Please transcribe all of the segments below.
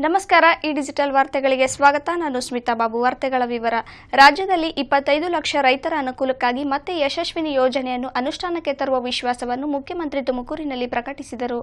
ನಮಸ್ಕಾರ ಈ ಡಿಜಿಟಲ್ ವಾರ್ತೆಗಳಿಗೆ ಸ್ವಾಗತ ನಾನು ಸ್ಮಿತಾ ಬಾಬು ವಾರ್ತೆಗಳ ವಿವರ ರಾಜ್ಯದಲ್ಲಿ ಇಪ್ಪತ್ತೈದು ಲಕ್ಷ ರೈತರ ಅನುಕೂಲಕ್ಕಾಗಿ ಮತ್ತೆ ಯಶಸ್ವಿನಿ ಯೋಜನೆಯನ್ನು ಅನುಷ್ಠಾನಕ್ಕೆ ತರುವ ವಿಶ್ವಾಸವನ್ನು ಮುಖ್ಯಮಂತ್ರಿ ತುಮಕೂರಿನಲ್ಲಿ ಪ್ರಕಟಿಸಿದರು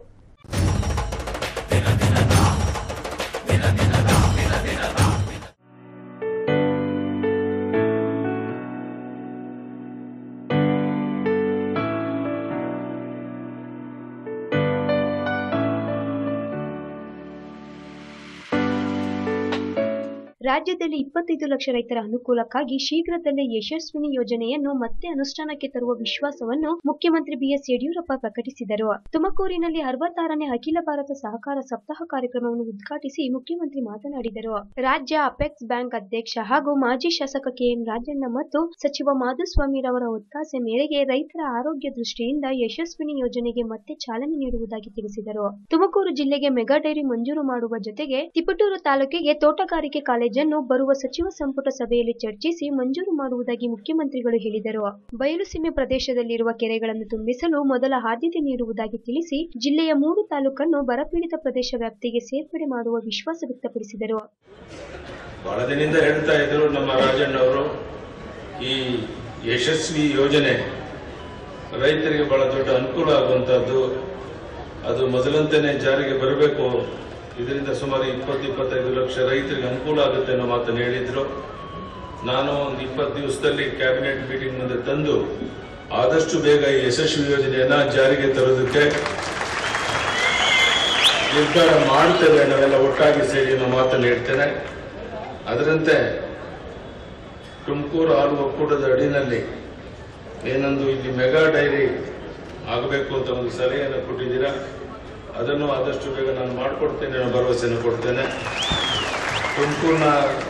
ರಾಜ್ಯದಲ್ಲಿ ಇಪ್ಪತ್ತೈದು ಲಕ್ಷ ರೈತರ ಅನುಕೂಲಕ್ಕಾಗಿ ಶೀಘ್ರದಲ್ಲೇ ಯಶಸ್ವಿನಿ ಯೋಜನೆಯನ್ನು ಮತ್ತೆ ಅನುಷ್ಠಾನಕ್ಕೆ ತರುವ ವಿಶ್ವಾಸವನ್ನು ಮುಖ್ಯಮಂತ್ರಿ ಬಿಎಸ್ ಯಡಿಯೂರಪ್ಪ ಪ್ರಕಟಿಸಿದರು ತುಮಕೂರಿನಲ್ಲಿ ಅರವತ್ತಾರನೇ ಅಖಿಲ ಭಾರತ ಸಹಕಾರ ಸಪ್ತಾಹ ಕಾರ್ಯಕ್ರಮವನ್ನು ಉದ್ಘಾಟಿಸಿ ಮುಖ್ಯಮಂತ್ರಿ ಮಾತನಾಡಿದರು ರಾಜ್ಯ ಅಪೆಕ್ಸ್ ಬ್ಯಾಂಕ್ ಅಧ್ಯಕ್ಷ ಹಾಗೂ ಮಾಜಿ ಶಾಸಕ ಕೆಎನ್ ರಾಜಣ್ಣ ಮತ್ತು ಸಚಿವ ಮಾಧುಸ್ವಾಮಿರವರ ಒತ್ತಾಸೆ ಮೇರೆಗೆ ರೈತರ ಆರೋಗ್ಯ ದೃಷ್ಟಿಯಿಂದ ಯಶಸ್ವಿನಿ ಯೋಜನೆಗೆ ಮತ್ತೆ ಚಾಲನೆ ನೀಡುವುದಾಗಿ ತಿಳಿಸಿದರು ತುಮಕೂರು ಜಿಲ್ಲೆಗೆ ಮೆಗಾ ಡೈರಿ ಮಂಜೂರು ಮಾಡುವ ಜೊತೆಗೆ ತಿಪಟೂರು ತಾಲೂಕಿಗೆ ತೋಟಗಾರಿಕೆ ಕಾಲೇಜನ್ನು ಬರುವ ಸಚಿವ ಸಂಪುಟ ಸಭೆಯಲ್ಲಿ ಚರ್ಚಿಸಿ ಮಂಜೂರು ಮಾಡುವುದಾಗಿ ಮುಖ್ಯಮಂತ್ರಿಗಳು ಹೇಳಿದರು ಬಯಲುಸೀಮೆ ಪ್ರದೇಶದಲ್ಲಿರುವ ಕೆರೆಗಳನ್ನು ತುಂಬಿಸಲು ಮೊದಲ ಆದ್ಯತೆ ನೀಡುವುದಾಗಿ ತಿಳಿಸಿ ಜಿಲ್ಲೆಯ ಮೂರು ತಾಲೂಕನ್ನು ಬರಪೀಡಿತ ಪ್ರದೇಶ ವ್ಯಾಪ್ತಿಗೆ ಸೇರ್ಪಡೆ ಮಾಡುವ ವಿಶ್ವಾಸ ವ್ಯಕ್ತಪಡಿಸಿದರು ಬಹಳ ದಿನದಿಂದ ಹೇಳ್ತಾ ಇದ್ರು ನಮ್ಮ ರಾಜಣ್ಣವರು ಈ ಯಶಸ್ವಿ ಯೋಜನೆ ರೈತರಿಗೆ ಬಹಳ ದೊಡ್ಡ ಅನುಕೂಲ ಆಗುವಂತಹದ್ದು ಅದು ಮೊದಲಂತೆಯೇ ಜಾರಿಗೆ ಬರಬೇಕು ಇದರಿಂದ ಸುಮಾರು ಇಪ್ಪತ್ತು ಇಪ್ಪತ್ತೈದು ಲಕ್ಷ ರೈತರಿಗೆ ಅನುಕೂಲ ಆಗುತ್ತೆ ಅನ್ನೋ ಮಾತನ್ನು ಹೇಳಿದ್ರು ನಾನು ಒಂದು ಇಪ್ಪತ್ತು ದಿವಸದಲ್ಲಿ ಕ್ಯಾಬಿನೆಟ್ ಮೀಟಿಂಗ್ ಮುಂದೆ ತಂದು ಆದಷ್ಟು ಬೇಗ ಈ ಯಶಸ್ವಿ ಯೋಜನೆಯನ್ನ ಜಾರಿಗೆ ತರೋದಕ್ಕೆ ನಿರ್ಧಾರ ಮಾಡ್ತೇವೆ ನಾವೆಲ್ಲ ಒಟ್ಟಾಗಿ ಸೇರಿ ಅನ್ನೋ ಮಾತನ್ನು ಹೇಳ್ತೇನೆ ಅದರಂತೆ ತುಮಕೂರು ಹಾಲು ಒಕ್ಕೂಟದ ಅಡಿನಲ್ಲಿ ಏನೊಂದು ಇಲ್ಲಿ ಮೆಗಾ ಡೈರಿ ಆಗಬೇಕು ಅಂತ ಒಂದು ಸಲಹೆಯನ್ನು ಕೊಟ್ಟಿದ್ದೀರಾ ಅದನ್ನು ಆದಷ್ಟು ಬೇಗ ನಾನು ಮಾಡಿಕೊಡ್ತೇನೆ ಅನ್ನೋ ಭರವಸೆಯನ್ನು ಕೊಡ್ತೇನೆ ತುಮಕೂರಿನ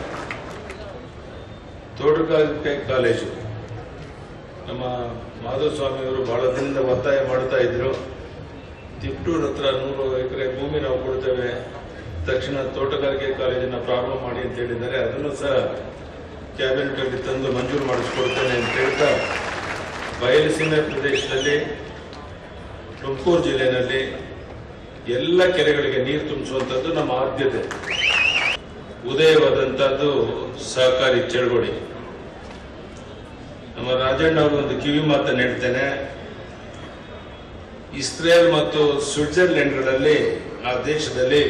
ತೋಟಗಾರಿಕೆ ಕಾಲೇಜು ನಮ್ಮ ಮಾಧವಸ್ವಾಮಿಯವರು ಬಹಳ ದಿನದಿಂದ ಒತ್ತಾಯ ಮಾಡ್ತಾ ಇದ್ರು ತಿಪ್ಟೂರ್ ಹತ್ರ ನೂರು ಎಕರೆ ಭೂಮಿ ನಾವು ಕೊಡ್ತೇವೆ ತಕ್ಷಣ ತೋಟಗಾರಿಕೆ ಕಾಲೇಜನ್ನ ಪ್ರಾರಂಭ ಮಾಡಿ ಅಂತ ಹೇಳಿದ್ದಾರೆ ಅದನ್ನು ಸಹ ಕ್ಯಾಬಿನೆಟ್ ಅಲ್ಲಿ ತಂದು ಮಂಜೂರು ಮಾಡಿಸ್ಕೊಡ್ತೇನೆ ಅಂತ ಹೇಳ್ತಾ ಬಯಲುಸೀಮೆ ಪ್ರದೇಶದಲ್ಲಿ ತುಮಕೂರು ಜಿಲ್ಲೆಯಲ್ಲಿ ಎಲ್ಲ ಕೆರೆಗಳಿಗೆ ನೀರು ತುಂಬಿಸುವಂಥದ್ದು ನಮ್ಮ ಆದ್ಯತೆ ಉದಯವಾದಂತಹದ್ದು ಸಹಕಾರಿ ಚಳವಳಿ ನಮ್ಮ ರಾಜಣ್ಣ ಅವರು ಒಂದು ಕಿವಿ ಮಾತನ್ನು ಹೇಳ್ತೇನೆ ಇಸ್ರೇಲ್ ಮತ್ತು ಸ್ವಿಟ್ಜರ್ಲೆಂಡ್ಗಳಲ್ಲಿ ಆ ದೇಶದಲ್ಲಿ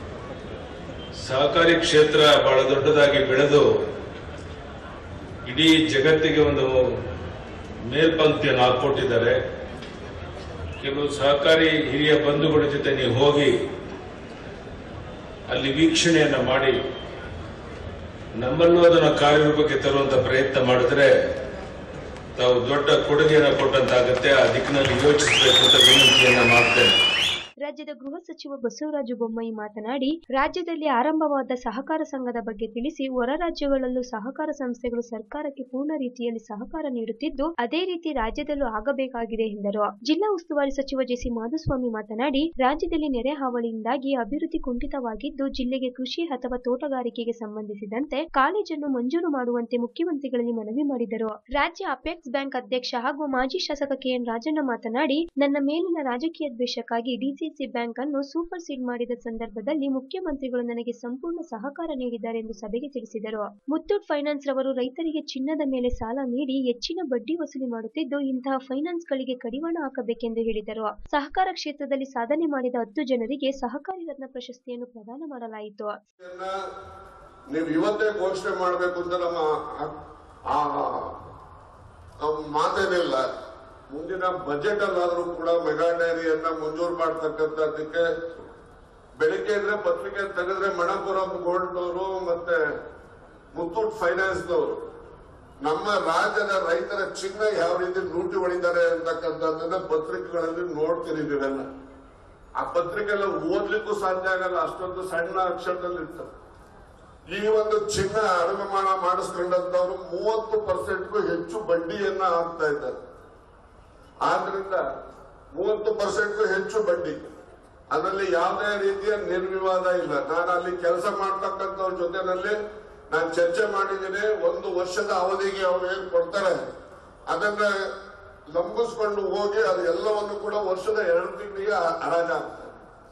ಸಹಕಾರಿ ಕ್ಷೇತ್ರ ಬಹಳ ದೊಡ್ಡದಾಗಿ ಬೆಳೆದು ಇಡೀ ಜಗತ್ತಿಗೆ ಒಂದು ಮೇಲ್ಪಂಕ್ತಿಯನ್ನು ಹಾಕೊಟ್ಟಿದ್ದಾರೆ ಕೆಲವು ಸಹಕಾರಿ ಹಿರಿಯ ಬಂಧುಗಳ ಜೊತೆ ನೀವು ಹೋಗಿ ಅಲ್ಲಿ ವೀಕ್ಷಣೆಯನ್ನ ಮಾಡಿ ನಮ್ಮಲ್ಲೂ ಅದನ್ನು ಕಾರ್ಯರೂಪಕ್ಕೆ ತರುವಂತ ಪ್ರಯತ್ನ ಮಾಡಿದ್ರೆ ತಾವು ದೊಡ್ಡ ಕೊಡುಗೆಯನ್ನು ಕೊಟ್ಟಂತಾಗುತ್ತೆ ಆ ದಿಕ್ಕಿನಲ್ಲಿ ಯೋಚಿಸಬೇಕು ಅಂತ ವಿನಂತಿಯನ್ನ ಮಾಡ್ತೇನೆ ರಾಜ್ಯದ ಗೃಹ ಸಚಿವ ಬಸವರಾಜ ಬೊಮ್ಮಾಯಿ ಮಾತನಾಡಿ ರಾಜ್ಯದಲ್ಲಿ ಆರಂಭವಾದ ಸಹಕಾರ ಸಂಘದ ಬಗ್ಗೆ ತಿಳಿಸಿ ಹೊರ ರಾಜ್ಯಗಳಲ್ಲೂ ಸಹಕಾರ ಸಂಸ್ಥೆಗಳು ಸರ್ಕಾರಕ್ಕೆ ಪೂರ್ಣ ರೀತಿಯಲ್ಲಿ ಸಹಕಾರ ನೀಡುತ್ತಿದ್ದು ಅದೇ ರೀತಿ ರಾಜ್ಯದಲ್ಲೂ ಆಗಬೇಕಾಗಿದೆ ಎಂದರು ಜಿಲ್ಲಾ ಉಸ್ತುವಾರಿ ಸಚಿವ ಜೆಸಿ ಮಾಧುಸ್ವಾಮಿ ಮಾತನಾಡಿ ರಾಜ್ಯದಲ್ಲಿ ನೆರೆ ಹಾವಳಿಯಿಂದಾಗಿ ಅಭಿವೃದ್ಧಿ ಕುಂಠಿತವಾಗಿದ್ದು ಜಿಲ್ಲೆಗೆ ಕೃಷಿ ಅಥವಾ ತೋಟಗಾರಿಕೆಗೆ ಸಂಬಂಧಿಸಿದಂತೆ ಕಾಲೇಜನ್ನು ಮಂಜೂರು ಮಾಡುವಂತೆ ಮುಖ್ಯಮಂತ್ರಿಗಳಲ್ಲಿ ಮನವಿ ಮಾಡಿದರು ರಾಜ್ಯ ಅಪೆಕ್ಸ್ ಬ್ಯಾಂಕ್ ಅಧ್ಯಕ್ಷ ಹಾಗೂ ಮಾಜಿ ಶಾಸಕ ಕೆಎನ್ ರಾಜಣ್ಣ ಮಾತನಾಡಿ ನನ್ನ ಮೇಲಿನ ರಾಜಕೀಯ ದ್ವೇಷಕ್ಕಾಗಿ ಡಿಸಿಸಿ ಬ್ಯಾಂಕ್ ಅನ್ನು ಸೂಪರ್ ಸೀಡ್ ಮಾಡಿದ ಸಂದರ್ಭದಲ್ಲಿ ಮುಖ್ಯಮಂತ್ರಿಗಳು ನನಗೆ ಸಂಪೂರ್ಣ ಸಹಕಾರ ನೀಡಿದ್ದಾರೆ ಎಂದು ಸಭೆಗೆ ತಿಳಿಸಿದರು ಮುತ್ತೂಟ್ ಫೈನಾನ್ಸ್ ರವರು ರೈತರಿಗೆ ಚಿನ್ನದ ಮೇಲೆ ಸಾಲ ನೀಡಿ ಹೆಚ್ಚಿನ ಬಡ್ಡಿ ವಸೂಲಿ ಮಾಡುತ್ತಿದ್ದು ಇಂತಹ ಫೈನಾನ್ಸ್ಗಳಿಗೆ ಕಡಿವಾಣ ಹಾಕಬೇಕೆಂದು ಹೇಳಿದರು ಸಹಕಾರ ಕ್ಷೇತ್ರದಲ್ಲಿ ಸಾಧನೆ ಮಾಡಿದ ಹತ್ತು ಜನರಿಗೆ ಸಹಕಾರಿ ರತ್ನ ಪ್ರಶಸ್ತಿಯನ್ನು ಪ್ರದಾನ ಮಾಡಲಾಯಿತು ಇದನ್ನ ನೀವು ಇವತ್ತೇ ಘೋಷಣೆ ಮಾಡಬೇಕು ಅಂತ ನಮ್ಮ ಆ- ಆ- ಆ ಮಾತೇನಿಲ್ಲ ಮುಂದಿನ ಬಜೆಟ್ ಅಲ್ಲಾದ್ರೂ ಕೂಡ ಮೆಗಾ ಡೈರಿಯನ್ನ ಮಂಜೂರು ಮಾಡ್ತಕ್ಕಂಥದ್ದಕ್ಕೆ ಬೆಳಿಗ್ಗೆ ಇದ್ರೆ ಪತ್ರಿಕೆ ತೆಗೆದ್ರೆ ಮಣಪುರಂ ಗೋಲ್ಡ್ನವರು ಮತ್ತೆ ಮುತ್ತೂಟ್ ಫೈನಾನ್ಸ್ನವರು ನಮ್ಮ ರಾಜ್ಯದ ರೈತರ ಚಿನ್ನ ಯಾವ ರೀತಿ ಲೂಟಿ ಹೊಡಿದ್ದಾರೆ ಅಂತಕ್ಕಂಥದ್ದನ್ನ ಪತ್ರಿಕೆಗಳಲ್ಲಿ ನೋಡ್ತೀರಿ ನೀವೆಲ್ಲ ಆ ಪತ್ರಿಕೆ ಎಲ್ಲ ಓದ್ಲಿಕ್ಕೂ ಸಾಧ್ಯ ಆಗಲ್ಲ ಅಷ್ಟೊಂದು ಸಣ್ಣ ಅಕ್ಷರದಲ್ಲಿ ಇರ್ತದೆ ಈ ಒಂದು ಚಿನ್ನ ಅಡಮಾನ ಮಾಡಿಸ್ಕೊಂಡಂತವ್ರು ಮೂವತ್ತು ಪರ್ಸೆಂಟ್ಗೂ ಹೆಚ್ಚು ಬಡ್ಡಿಯನ್ನ ಹಾಕ್ತಾ ಇದ್ದಾರೆ ಆದ್ರಿಂದ ಮೂವತ್ತು ಪರ್ಸೆಂಟ್ಗೂ ಹೆಚ್ಚು ಬಡ್ಡಿ ಅದರಲ್ಲಿ ಯಾವುದೇ ರೀತಿಯ ನಿರ್ವಿವಾದ ಇಲ್ಲ ನಾನು ಅಲ್ಲಿ ಕೆಲಸ ಮಾಡ್ತಕ್ಕಂಥವ್ರ ಜೊತೆನಲ್ಲಿ ನಾನು ಚರ್ಚೆ ಮಾಡಿದ್ದೀನಿ ಒಂದು ವರ್ಷದ ಅವಧಿಗೆ ಅವ್ರು ಏನ್ ಕೊಡ್ತಾರೆ ಅದನ್ನ ಲಂಬಿಸ್ಕೊಂಡು ಹೋಗಿ ಅದು ಎಲ್ಲವನ್ನು ಕೂಡ ವರ್ಷದ ಎರಡು ತಿಂಗಳಿಗೆ ಹರಾಜಾಗ್ತದೆ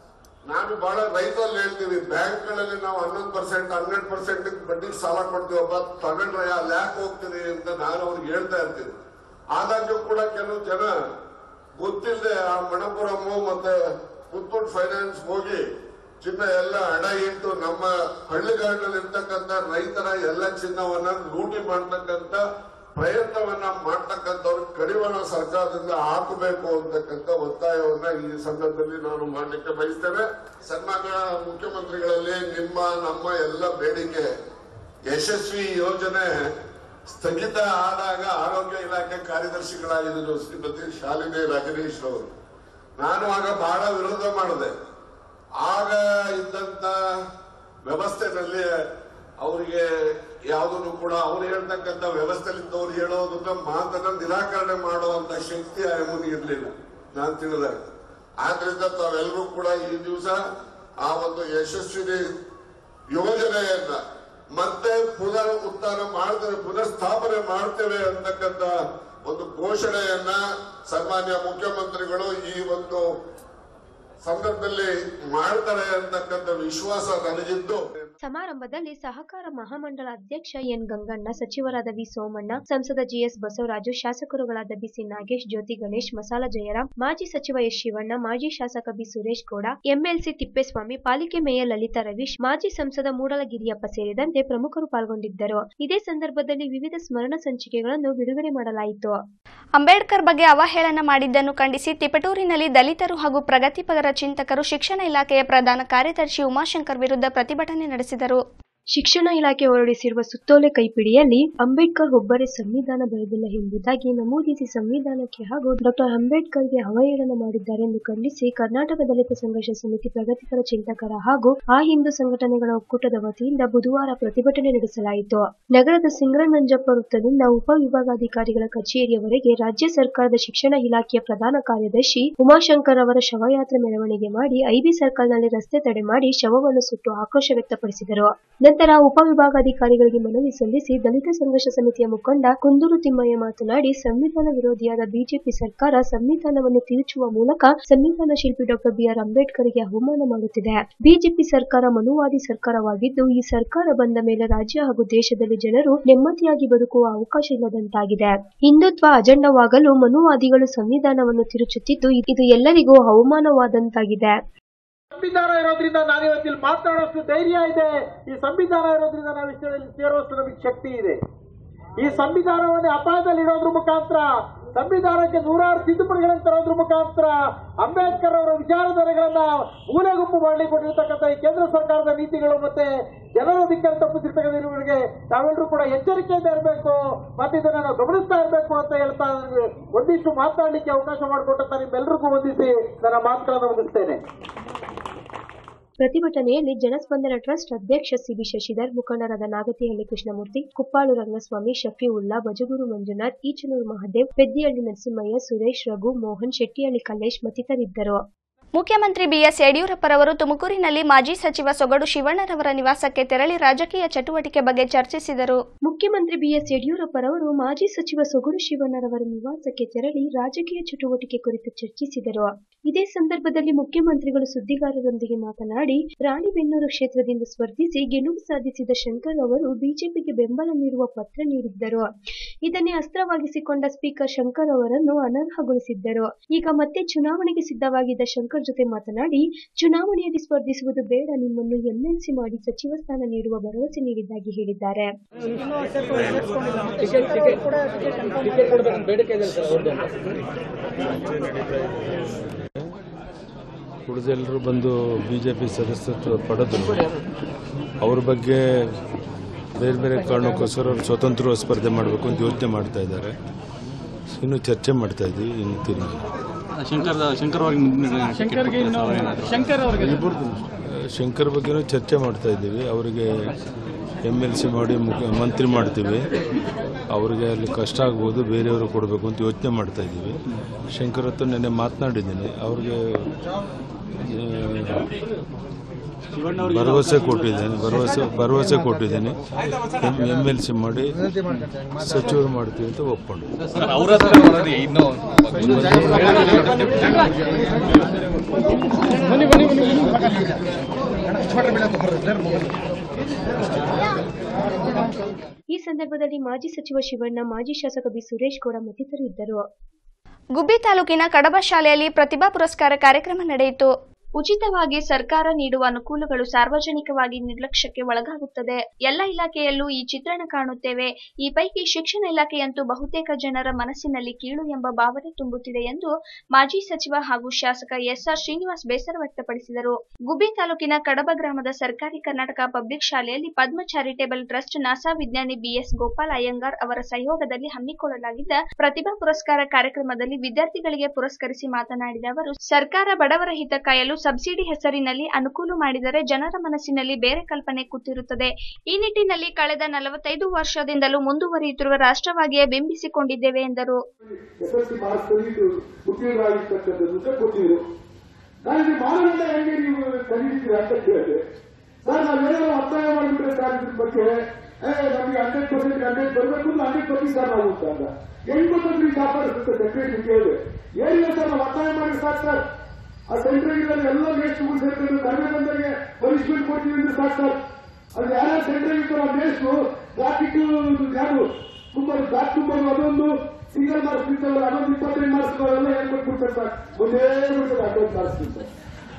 ನಾನು ಬಹಳ ರೈತರಲ್ಲಿ ಹೇಳ್ತೀವಿ ಬ್ಯಾಂಕ್ಗಳಲ್ಲಿ ನಾವು ಹನ್ನೊಂದು ಪರ್ಸೆಂಟ್ ಹನ್ನೆರಡು ಪರ್ಸೆಂಟ್ ಬಡ್ಡಿ ಸಾಲ ಕೊಡ್ತೀವಪ್ಪ ತಗೊಂಡ್ರೆ ಅಲ್ಲಿ ಯಾಕೆ ಹೋಗ್ತೀರಿ ಅಂತ ನಾನು ಅವ್ರಿಗೆ ಹೇಳ್ತಾ ಇರ್ತೀನಿ ಆದಾಗ್ಯೂ ಕೂಡ ಕೆಲವು ಜನ ಗೊತ್ತಿಲ್ಲದೆ ಆ ಮಣಪುರಮ್ಮು ಮತ್ತೆ ಪುತ್ತೂರು ಫೈನಾನ್ಸ್ ಹೋಗಿ ಚಿನ್ನ ಎಲ್ಲ ಅಡ ಇಟ್ಟು ನಮ್ಮ ಹಳ್ಳಿಗಾಡಿನಲ್ಲಿ ಇರ್ತಕ್ಕಂಥ ರೈತರ ಎಲ್ಲ ಚಿನ್ನವನ್ನ ಲೂಟಿ ಮಾಡ್ತಕ್ಕಂಥ ಪ್ರಯತ್ನವನ್ನ ಮಾಡ್ತಕ್ಕಂಥವ್ರು ಕಡಿವಾಣ ಸರ್ಕಾರದಿಂದ ಹಾಕಬೇಕು ಅಂತಕ್ಕಂಥ ಒತ್ತಾಯವನ್ನ ಈ ಸಂದರ್ಭದಲ್ಲಿ ನಾನು ಮಾಡಲಿಕ್ಕೆ ಬಯಸ್ತೇನೆ ಸನ್ಮಾನ್ಯ ಮುಖ್ಯಮಂತ್ರಿಗಳಲ್ಲಿ ನಿಮ್ಮ ನಮ್ಮ ಎಲ್ಲ ಬೇಡಿಕೆ ಯಶಸ್ವಿ ಯೋಜನೆ ಸ್ಥಗಿತ ಆದಾಗ ಆರೋಗ್ಯ ಇಲಾಖೆ ಕಾರ್ಯದರ್ಶಿಗಳಾಗಿದ್ದರು ಶ್ರೀಮತಿ ಶಾಲಿನಿ ರಜನೀಶ್ ಅವರು ನಾನು ಆಗ ಬಹಳ ವಿರೋಧ ಮಾಡಿದೆ ಆಗ ಇದ್ದಂತ ವ್ಯವಸ್ಥೆನಲ್ಲಿ ಅವರಿಗೆ ಯಾವುದನ್ನು ಕೂಡ ಅವ್ರು ಹೇಳ್ತಕ್ಕಂಥ ವ್ಯವಸ್ಥೆಲಿದ್ದವ್ರು ಹೇಳೋದನ್ನ ಮಾತನ್ನ ನಿರಾಕರಣೆ ಮಾಡುವಂತ ಶಕ್ತಿ ಆಯಮನಿಗೆ ಇರಲಿಲ್ಲ ನಾನು ತಿಳಿದಾಗ ಆದ್ರಿಂದ ತಾವೆಲ್ಲರೂ ಕೂಡ ಈ ದಿವಸ ಆ ಒಂದು ಯಶಸ್ವಿನಿ ಯೋಜನೆಯನ್ನ ಮತ್ತೆ ಪುನರ್ ಉತ್ಥಾನ ಮಾಡ್ತೇವೆ ಪುನರ್ ಸ್ಥಾಪನೆ ಮಾಡ್ತೇವೆ ಅಂತಕ್ಕಂಥ ಒಂದು ಘೋಷಣೆಯನ್ನ ಸನ್ಮಾನ್ಯ ಮುಖ್ಯಮಂತ್ರಿಗಳು ಈ ಒಂದು ಸಂದರ್ಭದಲ್ಲಿ ಮಾಡ್ತಾರೆ ಅಂತಕ್ಕಂಥ ವಿಶ್ವಾಸ ನನಗಿದ್ದು ಸಮಾರಂಭದಲ್ಲಿ ಸಹಕಾರ ಮಹಾಮಂಡಳ ಅಧ್ಯಕ್ಷ ಎನ್ ಗಂಗಣ್ಣ ಸಚಿವರಾದ ವಿ ಸೋಮಣ್ಣ ಸಂಸದ ಜಿಎಸ್ ಬಸವರಾಜು ಶಾಸಕರುಗಳಾದ ಬಿಸಿ ನಾಗೇಶ್ ಜ್ಯೋತಿ ಗಣೇಶ್ ಮಸಾಲ ಜಯರಾಮ್ ಮಾಜಿ ಸಚಿವ ಎಸ್ ಶಿವಣ್ಣ ಮಾಜಿ ಶಾಸಕ ಬಿ ಸುರೇಶ್ ಗೌಡ ಎಂಎಲ್ಸಿ ತಿಪ್ಪೇಸ್ವಾಮಿ ಪಾಲಿಕೆ ಮೇಯರ್ ಲಲಿತಾ ರವೀಶ್ ಮಾಜಿ ಸಂಸದ ಮೂಡಲಗಿರಿಯಪ್ಪ ಸೇರಿದಂತೆ ಪ್ರಮುಖರು ಪಾಲ್ಗೊಂಡಿದ್ದರು ಇದೇ ಸಂದರ್ಭದಲ್ಲಿ ವಿವಿಧ ಸ್ಮರಣ ಸಂಚಿಕೆಗಳನ್ನು ಬಿಡುಗಡೆ ಮಾಡಲಾಯಿತು ಅಂಬೇಡ್ಕರ್ ಬಗ್ಗೆ ಅವಹೇಳನ ಮಾಡಿದ್ದನ್ನು ಖಂಡಿಸಿ ತಿಪಟೂರಿನಲ್ಲಿ ದಲಿತರು ಹಾಗೂ ಪ್ರಗತಿಪರ ಚಿಂತಕರು ಶಿಕ್ಷಣ ಇಲಾಖೆಯ ಪ್ರಧಾನ ಕಾರ್ಯದರ್ಶಿ ಉಮಾಶಂಕರ್ ವಿರುದ್ಧ ಪ್ರತಿಭಟನೆ ನಡೆಸಿದರು ಶಿಕ್ಷಣ ಇಲಾಖೆ ಹೊರಡಿಸಿರುವ ಸುತ್ತೋಲೆ ಕೈಪಿಡಿಯಲ್ಲಿ ಅಂಬೇಡ್ಕರ್ ಒಬ್ಬರೇ ಸಂವಿಧಾನ ಬರೆದಿಲ್ಲ ಎಂಬುದಾಗಿ ನಮೂದಿಸಿ ಸಂವಿಧಾನಕ್ಕೆ ಹಾಗೂ ಡಾಕ್ಟರ್ ಅಂಬೇಡ್ಕರ್ಗೆ ಅವಹೇಳನ ಮಾಡಿದ್ದಾರೆ ಎಂದು ಖಂಡಿಸಿ ಕರ್ನಾಟಕ ದಲಿತ ಸಂಘರ್ಷ ಸಮಿತಿ ಪ್ರಗತಿಪರ ಚಿಂತಕರ ಹಾಗೂ ಆ ಹಿಂದೂ ಸಂಘಟನೆಗಳ ಒಕ್ಕೂಟದ ವತಿಯಿಂದ ಬುಧವಾರ ಪ್ರತಿಭಟನೆ ನಡೆಸಲಾಯಿತು ನಗರದ ಸಿಂಗರನಂಜಪ್ಪ ವೃತ್ತದಿಂದ ಉಪವಿಭಾಗಾಧಿಕಾರಿಗಳ ಕಚೇರಿಯವರೆಗೆ ರಾಜ್ಯ ಸರ್ಕಾರದ ಶಿಕ್ಷಣ ಇಲಾಖೆಯ ಪ್ರಧಾನ ಕಾರ್ಯದರ್ಶಿ ಉಮಾಶಂಕರ್ ಅವರ ಶವಯಾತ್ರೆ ಮೆರವಣಿಗೆ ಮಾಡಿ ಐಬಿ ಸರ್ಕಲ್ನಲ್ಲಿ ರಸ್ತೆ ತಡೆ ಮಾಡಿ ಶವವನ್ನು ಸುಟ್ಟು ಆಕ್ರೋಶ ವ್ಯಕ್ತಪಡಿಸಿದರು ನಂತರ ಉಪವಿಭಾಗಾಧಿಕಾರಿಗಳಿಗೆ ಮನವಿ ಸಲ್ಲಿಸಿ ದಲಿತ ಸಂಘರ್ಷ ಸಮಿತಿಯ ಮುಖಂಡ ಕುಂದೂರು ತಿಮ್ಮಯ್ಯ ಮಾತನಾಡಿ ಸಂವಿಧಾನ ವಿರೋಧಿಯಾದ ಬಿಜೆಪಿ ಸರ್ಕಾರ ಸಂವಿಧಾನವನ್ನು ತಿರುಚುವ ಮೂಲಕ ಸಂವಿಧಾನ ಶಿಲ್ಪಿ ಡಾಕ್ಟರ್ ಬಿಆರ್ ಅಂಬೇಡ್ಕರ್ಗೆ ಅವಮಾನ ಮಾಡುತ್ತಿದೆ ಬಿಜೆಪಿ ಸರ್ಕಾರ ಮನುವಾದಿ ಸರ್ಕಾರವಾಗಿದ್ದು ಈ ಸರ್ಕಾರ ಬಂದ ಮೇಲೆ ರಾಜ್ಯ ಹಾಗೂ ದೇಶದಲ್ಲಿ ಜನರು ನೆಮ್ಮದಿಯಾಗಿ ಬದುಕುವ ಅವಕಾಶ ಇಲ್ಲದಂತಾಗಿದೆ ಹಿಂದುತ್ವ ಅಜೆಂಡವಾಗಲು ಮನುವಾದಿಗಳು ಸಂವಿಧಾನವನ್ನು ತಿರುಚುತ್ತಿದ್ದು ಇದು ಎಲ್ಲರಿಗೂ ಅವಮಾನವಾದಂತಾಗಿದೆ ಸಂವಿಧಾನ ಇರೋದ್ರಿಂದ ನಾನು ಇವತ್ತಿಲ್ಲಿ ಮಾತನಾಡೋಷ್ಟು ಧೈರ್ಯ ಇದೆ ಈ ಸಂವಿಧಾನ ಇರೋದ್ರಿಂದ ನಾವು ಇಷ್ಟರಲ್ಲಿ ಸೇರೋಷ್ಟು ನಮಗೆ ಶಕ್ತಿ ಇದೆ ಈ ಸಂವಿಧಾನವನ್ನು ಅಪಾಯದಲ್ಲಿ ಇಡೋದ್ರ ಮುಖಾಂತರ ಸಂವಿಧಾನಕ್ಕೆ ನೂರಾರು ತಿದ್ದುಪಡಿಗಳನ್ನು ತರೋದ್ರ ಮುಖಾಂತರ ಅಂಬೇಡ್ಕರ್ ಅವರ ವಿಚಾರಧಾರೆಗಳನ್ನ ಮೂಲೆಗುಂಪು ಮಾಡಲಿಕ್ಕೆ ಕೊಟ್ಟಿರ್ತಕ್ಕಂಥ ಈ ಕೇಂದ್ರ ಸರ್ಕಾರದ ನೀತಿಗಳು ಮತ್ತೆ ಜನರ ಅಧಿಕಾರ ತಪ್ಪಿಸಿರ್ತಕ್ಕಂಥವರಿಗೆ ನಾವೆಲ್ಲರೂ ಕೂಡ ಎಚ್ಚರಿಕೆಯಿಂದ ಇರಬೇಕು ಮತ್ತೆ ಇದನ್ನ ನಾವು ಗಮನಿಸ್ತಾ ಇರಬೇಕು ಅಂತ ಹೇಳ್ತಾ ನನಗೆ ಒಂದಿಷ್ಟು ಮಾತನಾಡಲಿಕ್ಕೆ ಅವಕಾಶ ಮಾಡಿಕೊಟ್ಟಂತ ನಿಮ್ಮೆಲ್ಲರಿಗೂ ವಂದಿಸಿ ನನ್ನ ಮಾತುಗಳನ್ನು ಮುಗಿಸ್ತೇನೆ ಪ್ರತಿಭಟನೆಯಲ್ಲಿ ಜನಸ್ಪಂದನ ಟ್ರಸ್ಟ್ ಅಧ್ಯಕ್ಷ ಸಿಬಿ ಶಶಿಧರ್ ಮುಖಂಡರಾದ ನಾಗತಿಹಳ್ಳಿ ಕೃಷ್ಣಮೂರ್ತಿ ಕುಪ್ಪಾಳು ರಂಗಸ್ವಾಮಿ ಶಫಿವುಲ್ಲಾ ಬಜಗೂರು ಮಂಜುನಾಥ್ ಈಚನೂರು ಮಹದೇವ್ ಪೆದ್ದಿಹಳ್ಳಿ ನರಸಿಂಹಯ್ಯ ಸುರೇಶ್ ರಘು ಮೋಹನ್ ಶೆಟ್ಟಿಹಳ್ಳಿ ಕಲ್ಲೇಶ್ ಮತ್ತಿತರಿದ್ದರು ಮುಖ್ಯಮಂತ್ರಿ ಬಿಎಸ್ ಯಡಿಯೂರಪ್ಪರವರು ತುಮಕೂರಿನಲ್ಲಿ ಮಾಜಿ ಸಚಿವ ಸೊಗಡು ಶಿವಣ್ಣರವರ ನಿವಾಸಕ್ಕೆ ತೆರಳಿ ರಾಜಕೀಯ ಚಟುವಟಿಕೆ ಬಗ್ಗೆ ಚರ್ಚಿಸಿದರು ಮುಖ್ಯಮಂತ್ರಿ ಬಿಎಸ್ ಯಡಿಯೂರಪ್ಪರವರು ಮಾಜಿ ಸಚಿವ ಸೊಗಡು ಶಿವಣ್ಣರವರ ನಿವಾಸಕ್ಕೆ ತೆರಳಿ ರಾಜಕೀಯ ಚಟುವಟಿಕೆ ಕುರಿತು ಚರ್ಚಿಸಿದರು ಇದೇ ಸಂದರ್ಭದಲ್ಲಿ ಮುಖ್ಯಮಂತ್ರಿಗಳು ಸುದ್ದಿಗಾರರೊಂದಿಗೆ ಮಾತನಾಡಿ ರಾಣಿಬೆನ್ನೂರು ಕ್ಷೇತ್ರದಿಂದ ಸ್ಪರ್ಧಿಸಿ ಗೆಲುವು ಸಾಧಿಸಿದ ಶಂಕರ್ ಅವರು ಬಿಜೆಪಿಗೆ ಬೆಂಬಲ ನೀಡುವ ಪತ್ರ ನೀಡಿದ್ದರು ಇದನ್ನೇ ಅಸ್ತ್ರವಾಗಿಸಿಕೊಂಡ ಸ್ಪೀಕರ್ ಶಂಕರ್ ಅವರನ್ನು ಅನರ್ಹಗೊಳಿಸಿದ್ದರು ಈಗ ಮತ್ತೆ ಚುನಾವಣೆಗೆ ಸಿದ್ಧವಾಗಿದ್ದ ಶಂಕರ್ ಜೊತೆ ಮಾತನಾಡಿ ಚುನಾವಣೆಯಲ್ಲಿ ಸ್ಪರ್ಧಿಸುವುದು ಬೇಡ ನಿಮ್ಮನ್ನು ಎಂಎಲ್ಸಿ ಮಾಡಿ ಸಚಿವ ಸ್ಥಾನ ನೀಡುವ ಭರವಸೆ ನೀಡಿದ್ದಾಗಿ ಹೇಳಿದ್ದಾರೆ ಉಳಿದೆಲ್ಲರೂ ಬಂದು ಬಿ ಜೆ ಪಿ ಸದಸ್ಯತ್ವ ಪಡೆದ್ರು ಅವ್ರ ಬಗ್ಗೆ ಬೇರೆ ಬೇರೆ ಕಾರಣಕ್ಕೋಸ್ಕರ ಅವ್ರು ಸ್ವತಂತ್ರ ಸ್ಪರ್ಧೆ ಮಾಡಬೇಕು ಅಂತ ಯೋಚನೆ ಮಾಡ್ತಾ ಇದ್ದಾರೆ ಇನ್ನು ಚರ್ಚೆ ಮಾಡ್ತಾ ಇದ್ದೀವಿ ಇನ್ನು ತೀರ್ಮಾನ ಶಂಕರ್ ಶಂಕರ್ ಶಂಕರ್ ಬಗ್ಗೆನೂ ಚರ್ಚೆ ಮಾಡ್ತಾ ಇದ್ದೀವಿ ಅವರಿಗೆ ಎಮ್ ಎಲ್ ಸಿ ಮಾಡಿ ಮುಖ್ಯ ಮಂತ್ರಿ ಮಾಡ್ತೀವಿ ಅವ್ರಿಗೆ ಅಲ್ಲಿ ಕಷ್ಟ ಆಗ್ಬೋದು ಬೇರೆಯವರು ಕೊಡಬೇಕು ಅಂತ ಯೋಚನೆ ಮಾಡ್ತಾ ಇದ್ದೀವಿ ಶಂಕರ್ ಹತ್ರ ನೆನ್ನೆ ಮಾತನಾಡಿದ್ದೀನಿ ಅವ್ರಿಗೆ ಆ, ಭರವಸೆ ಕೊಟ್ಟಿದ್ದೇನೆ ಭರವಸೆ ಭರವಸೆ ಕೊಟ್ಟಿದ್ದೇನೆ ಎಮ್ ಎಲ್ ಸಿ ಮಾಡಿ ಸಚಿವರು ಮಾಡ್ತೀವಿ ಅಂತ ಒಪ್ಕೊಂಡು ಅವ್ರ ಹತ್ರ ಮಾಡೋದು ಇನ್ನೂ ಈ ಸಂದರ್ಭದಲ್ಲಿ ಮಾಜಿ ಸಚಿವ ಶಿವಣ್ಣ ಮಾಜಿ ಶಾಸಕ ಬಿ ಸುರೇಶ್ ಗೌಡ ಮತ್ತಿತರರು ಇದ್ದರು ಗುಬ್ಬಿ ತಾಲೂಕಿನ ಕಡಬ ಶಾಲೆಯಲ್ಲಿ ಪ್ರತಿಭಾ ಪುರಸ್ಕಾರ ಕಾರ್ಯಕ್ರಮ ನಡೆಯಿತು ಉಚಿತವಾಗಿ ಸರ್ಕಾರ ನೀಡುವ ಅನುಕೂಲಗಳು ಸಾರ್ವಜನಿಕವಾಗಿ ನಿರ್ಲಕ್ಷ್ಯಕ್ಕೆ ಒಳಗಾಗುತ್ತದೆ ಎಲ್ಲ ಇಲಾಖೆಯಲ್ಲೂ ಈ ಚಿತ್ರಣ ಕಾಣುತ್ತೇವೆ ಈ ಪೈಕಿ ಶಿಕ್ಷಣ ಇಲಾಖೆಯಂತೂ ಬಹುತೇಕ ಜನರ ಮನಸ್ಸಿನಲ್ಲಿ ಕೀಳು ಎಂಬ ಭಾವನೆ ತುಂಬುತ್ತಿದೆ ಎಂದು ಮಾಜಿ ಸಚಿವ ಹಾಗೂ ಶಾಸಕ ಎಸ್ಆರ್ ಶ್ರೀನಿವಾಸ್ ಬೇಸರ ವ್ಯಕ್ತಪಡಿಸಿದರು ಗುಬ್ಬಿ ತಾಲೂಕಿನ ಕಡಬ ಗ್ರಾಮದ ಸರ್ಕಾರಿ ಕರ್ನಾಟಕ ಪಬ್ಲಿಕ್ ಶಾಲೆಯಲ್ಲಿ ಪದ್ಮ ಚಾರಿಟೇಬಲ್ ಟ್ರಸ್ಟ್ ನಾಸಾ ವಿಜ್ಞಾನಿ ಬಿಎಸ್ ಗೋಪಾಲ್ ಅಯ್ಯಂಗಾರ್ ಅವರ ಸಹಯೋಗದಲ್ಲಿ ಹಮ್ಮಿಕೊಳ್ಳಲಾಗಿದ್ದ ಪ್ರತಿಭಾ ಪುರಸ್ಕಾರ ಕಾರ್ಯಕ್ರಮದಲ್ಲಿ ವಿದ್ಯಾರ್ಥಿಗಳಿಗೆ ಪುರಸ್ಕರಿಸಿ ಮಾತನಾಡಿದ ಅವರು ಸರ್ಕಾರ ಬಡವರ ಹಿತ ಕಾಯಲು ಸಬ್ಸಿಡಿ ಹೆಸರಿನಲ್ಲಿ ಅನುಕೂಲ ಮಾಡಿದರೆ ಜನರ ಮನಸ್ಸಿನಲ್ಲಿ ಬೇರೆ ಕಲ್ಪನೆ ಕೂತಿರುತ್ತದೆ ಈ ನಿಟ್ಟಿನಲ್ಲಿ ಕಳೆದ ನಲವತ್ತೈದು ವರ್ಷದಿಂದಲೂ ಮುಂದುವರಿಯುತ್ತಿರುವ ರಾಷ್ಟ್ರವಾಗಿಯೇ ಬಿಂಬಿಸಿಕೊಂಡಿದ್ದೇವೆ ಎಂದರು ಎಸ್ ಎಲ್ ಸಿ ಮಾರ್ಕ್ಸ್ ತೆಗೆದು ಉದ್ಯೋಗರಾಗಿರ್ತಕ್ಕಂಥದ್ದು ಸಹ ಕೊಟ್ಟಿದ್ರು ನಾನು ಇದು ಮಾನದಂಡ ಹೆಂಗೆ ನೀವು ಕಲಿತೀರಾ ಅಂತ ಕೇಳಿದೆ ಸರ್ ನಾವೇನಾದ್ರು ಒತ್ತಾಯ ಮಾಡಿಬಿಟ್ರೆ ಸರ್ ಇದ್ರ ಬಗ್ಗೆ ಏ ನಮಗೆ ಹಂಡ್ರೆಡ್ ಪರ್ಸೆಂಟ್ ಹಂಡ್ರೆಡ್ ಬರಬೇಕು ಅಂದ್ರೆ ಹಂಡ್ರೆಡ್ ಪರ್ಸೆಂಟ್ ಸರ್ ನಾವು ಅಂತ ಅಂದ ಹೆಂಗ್ ಗೊತ್ತಿದ್ರಿ ಕಾಪಾಡಿಸುತ್ತೆ ಸೆಕ್ರೆಟರಿ ಕೇಳಿದೆ ಏನಿಲ್ಲ ಸರ್ ನಾವು ಒತ್ತಾಯ ಮಾಡಿ ಸಾಕು ಸರ್ ಆ ಸೆಂಟ್ರಿಗೆ ಎಲ್ಲ ಮೇಸ್ಟ್ಗಳು ಸೇರ್ಕೊಂಡು ಕಡಿಮೆ ಬಂದವರಿಗೆ ಪನಿಷ್ಮೆಂಟ್ ಕೊಡ್ತೀವಿ ಅಂದ್ರೆ ಸಾಕು ಸರ್ ಅದು ಯಾರ್ಯಾರು ಸೆಂಟ್ರಿಗೆ ಇರ್ತಾರೋ ಆ ಮೇಸ್ಟ್ರು ಜಾಕೆಟ್ ಯಾರು ತುಂಬ ಬ್ಯಾಕ್ ತುಂಬ ಅದೊಂದು ಸಿಂಗಲ್ ಮಾರ್ಕ್ಸ್ ಇರ್ತಾವಲ್ಲ ಅದೊಂದು ಇಪ್ಪತ್ತೈದು ಮಾರ್ಕ್ಸ್ ಅವೆಲ್ಲ ಏನ್ ಕೊಟ್ಬಿಡ್ತಾರೆ ಸರ್ ಒಂದೇ ಬಿಡ್ತಾರೆ ಅದೊಂದು ಮಾರ್ಕ್ಸ್ ಇರ್ತಾರೆ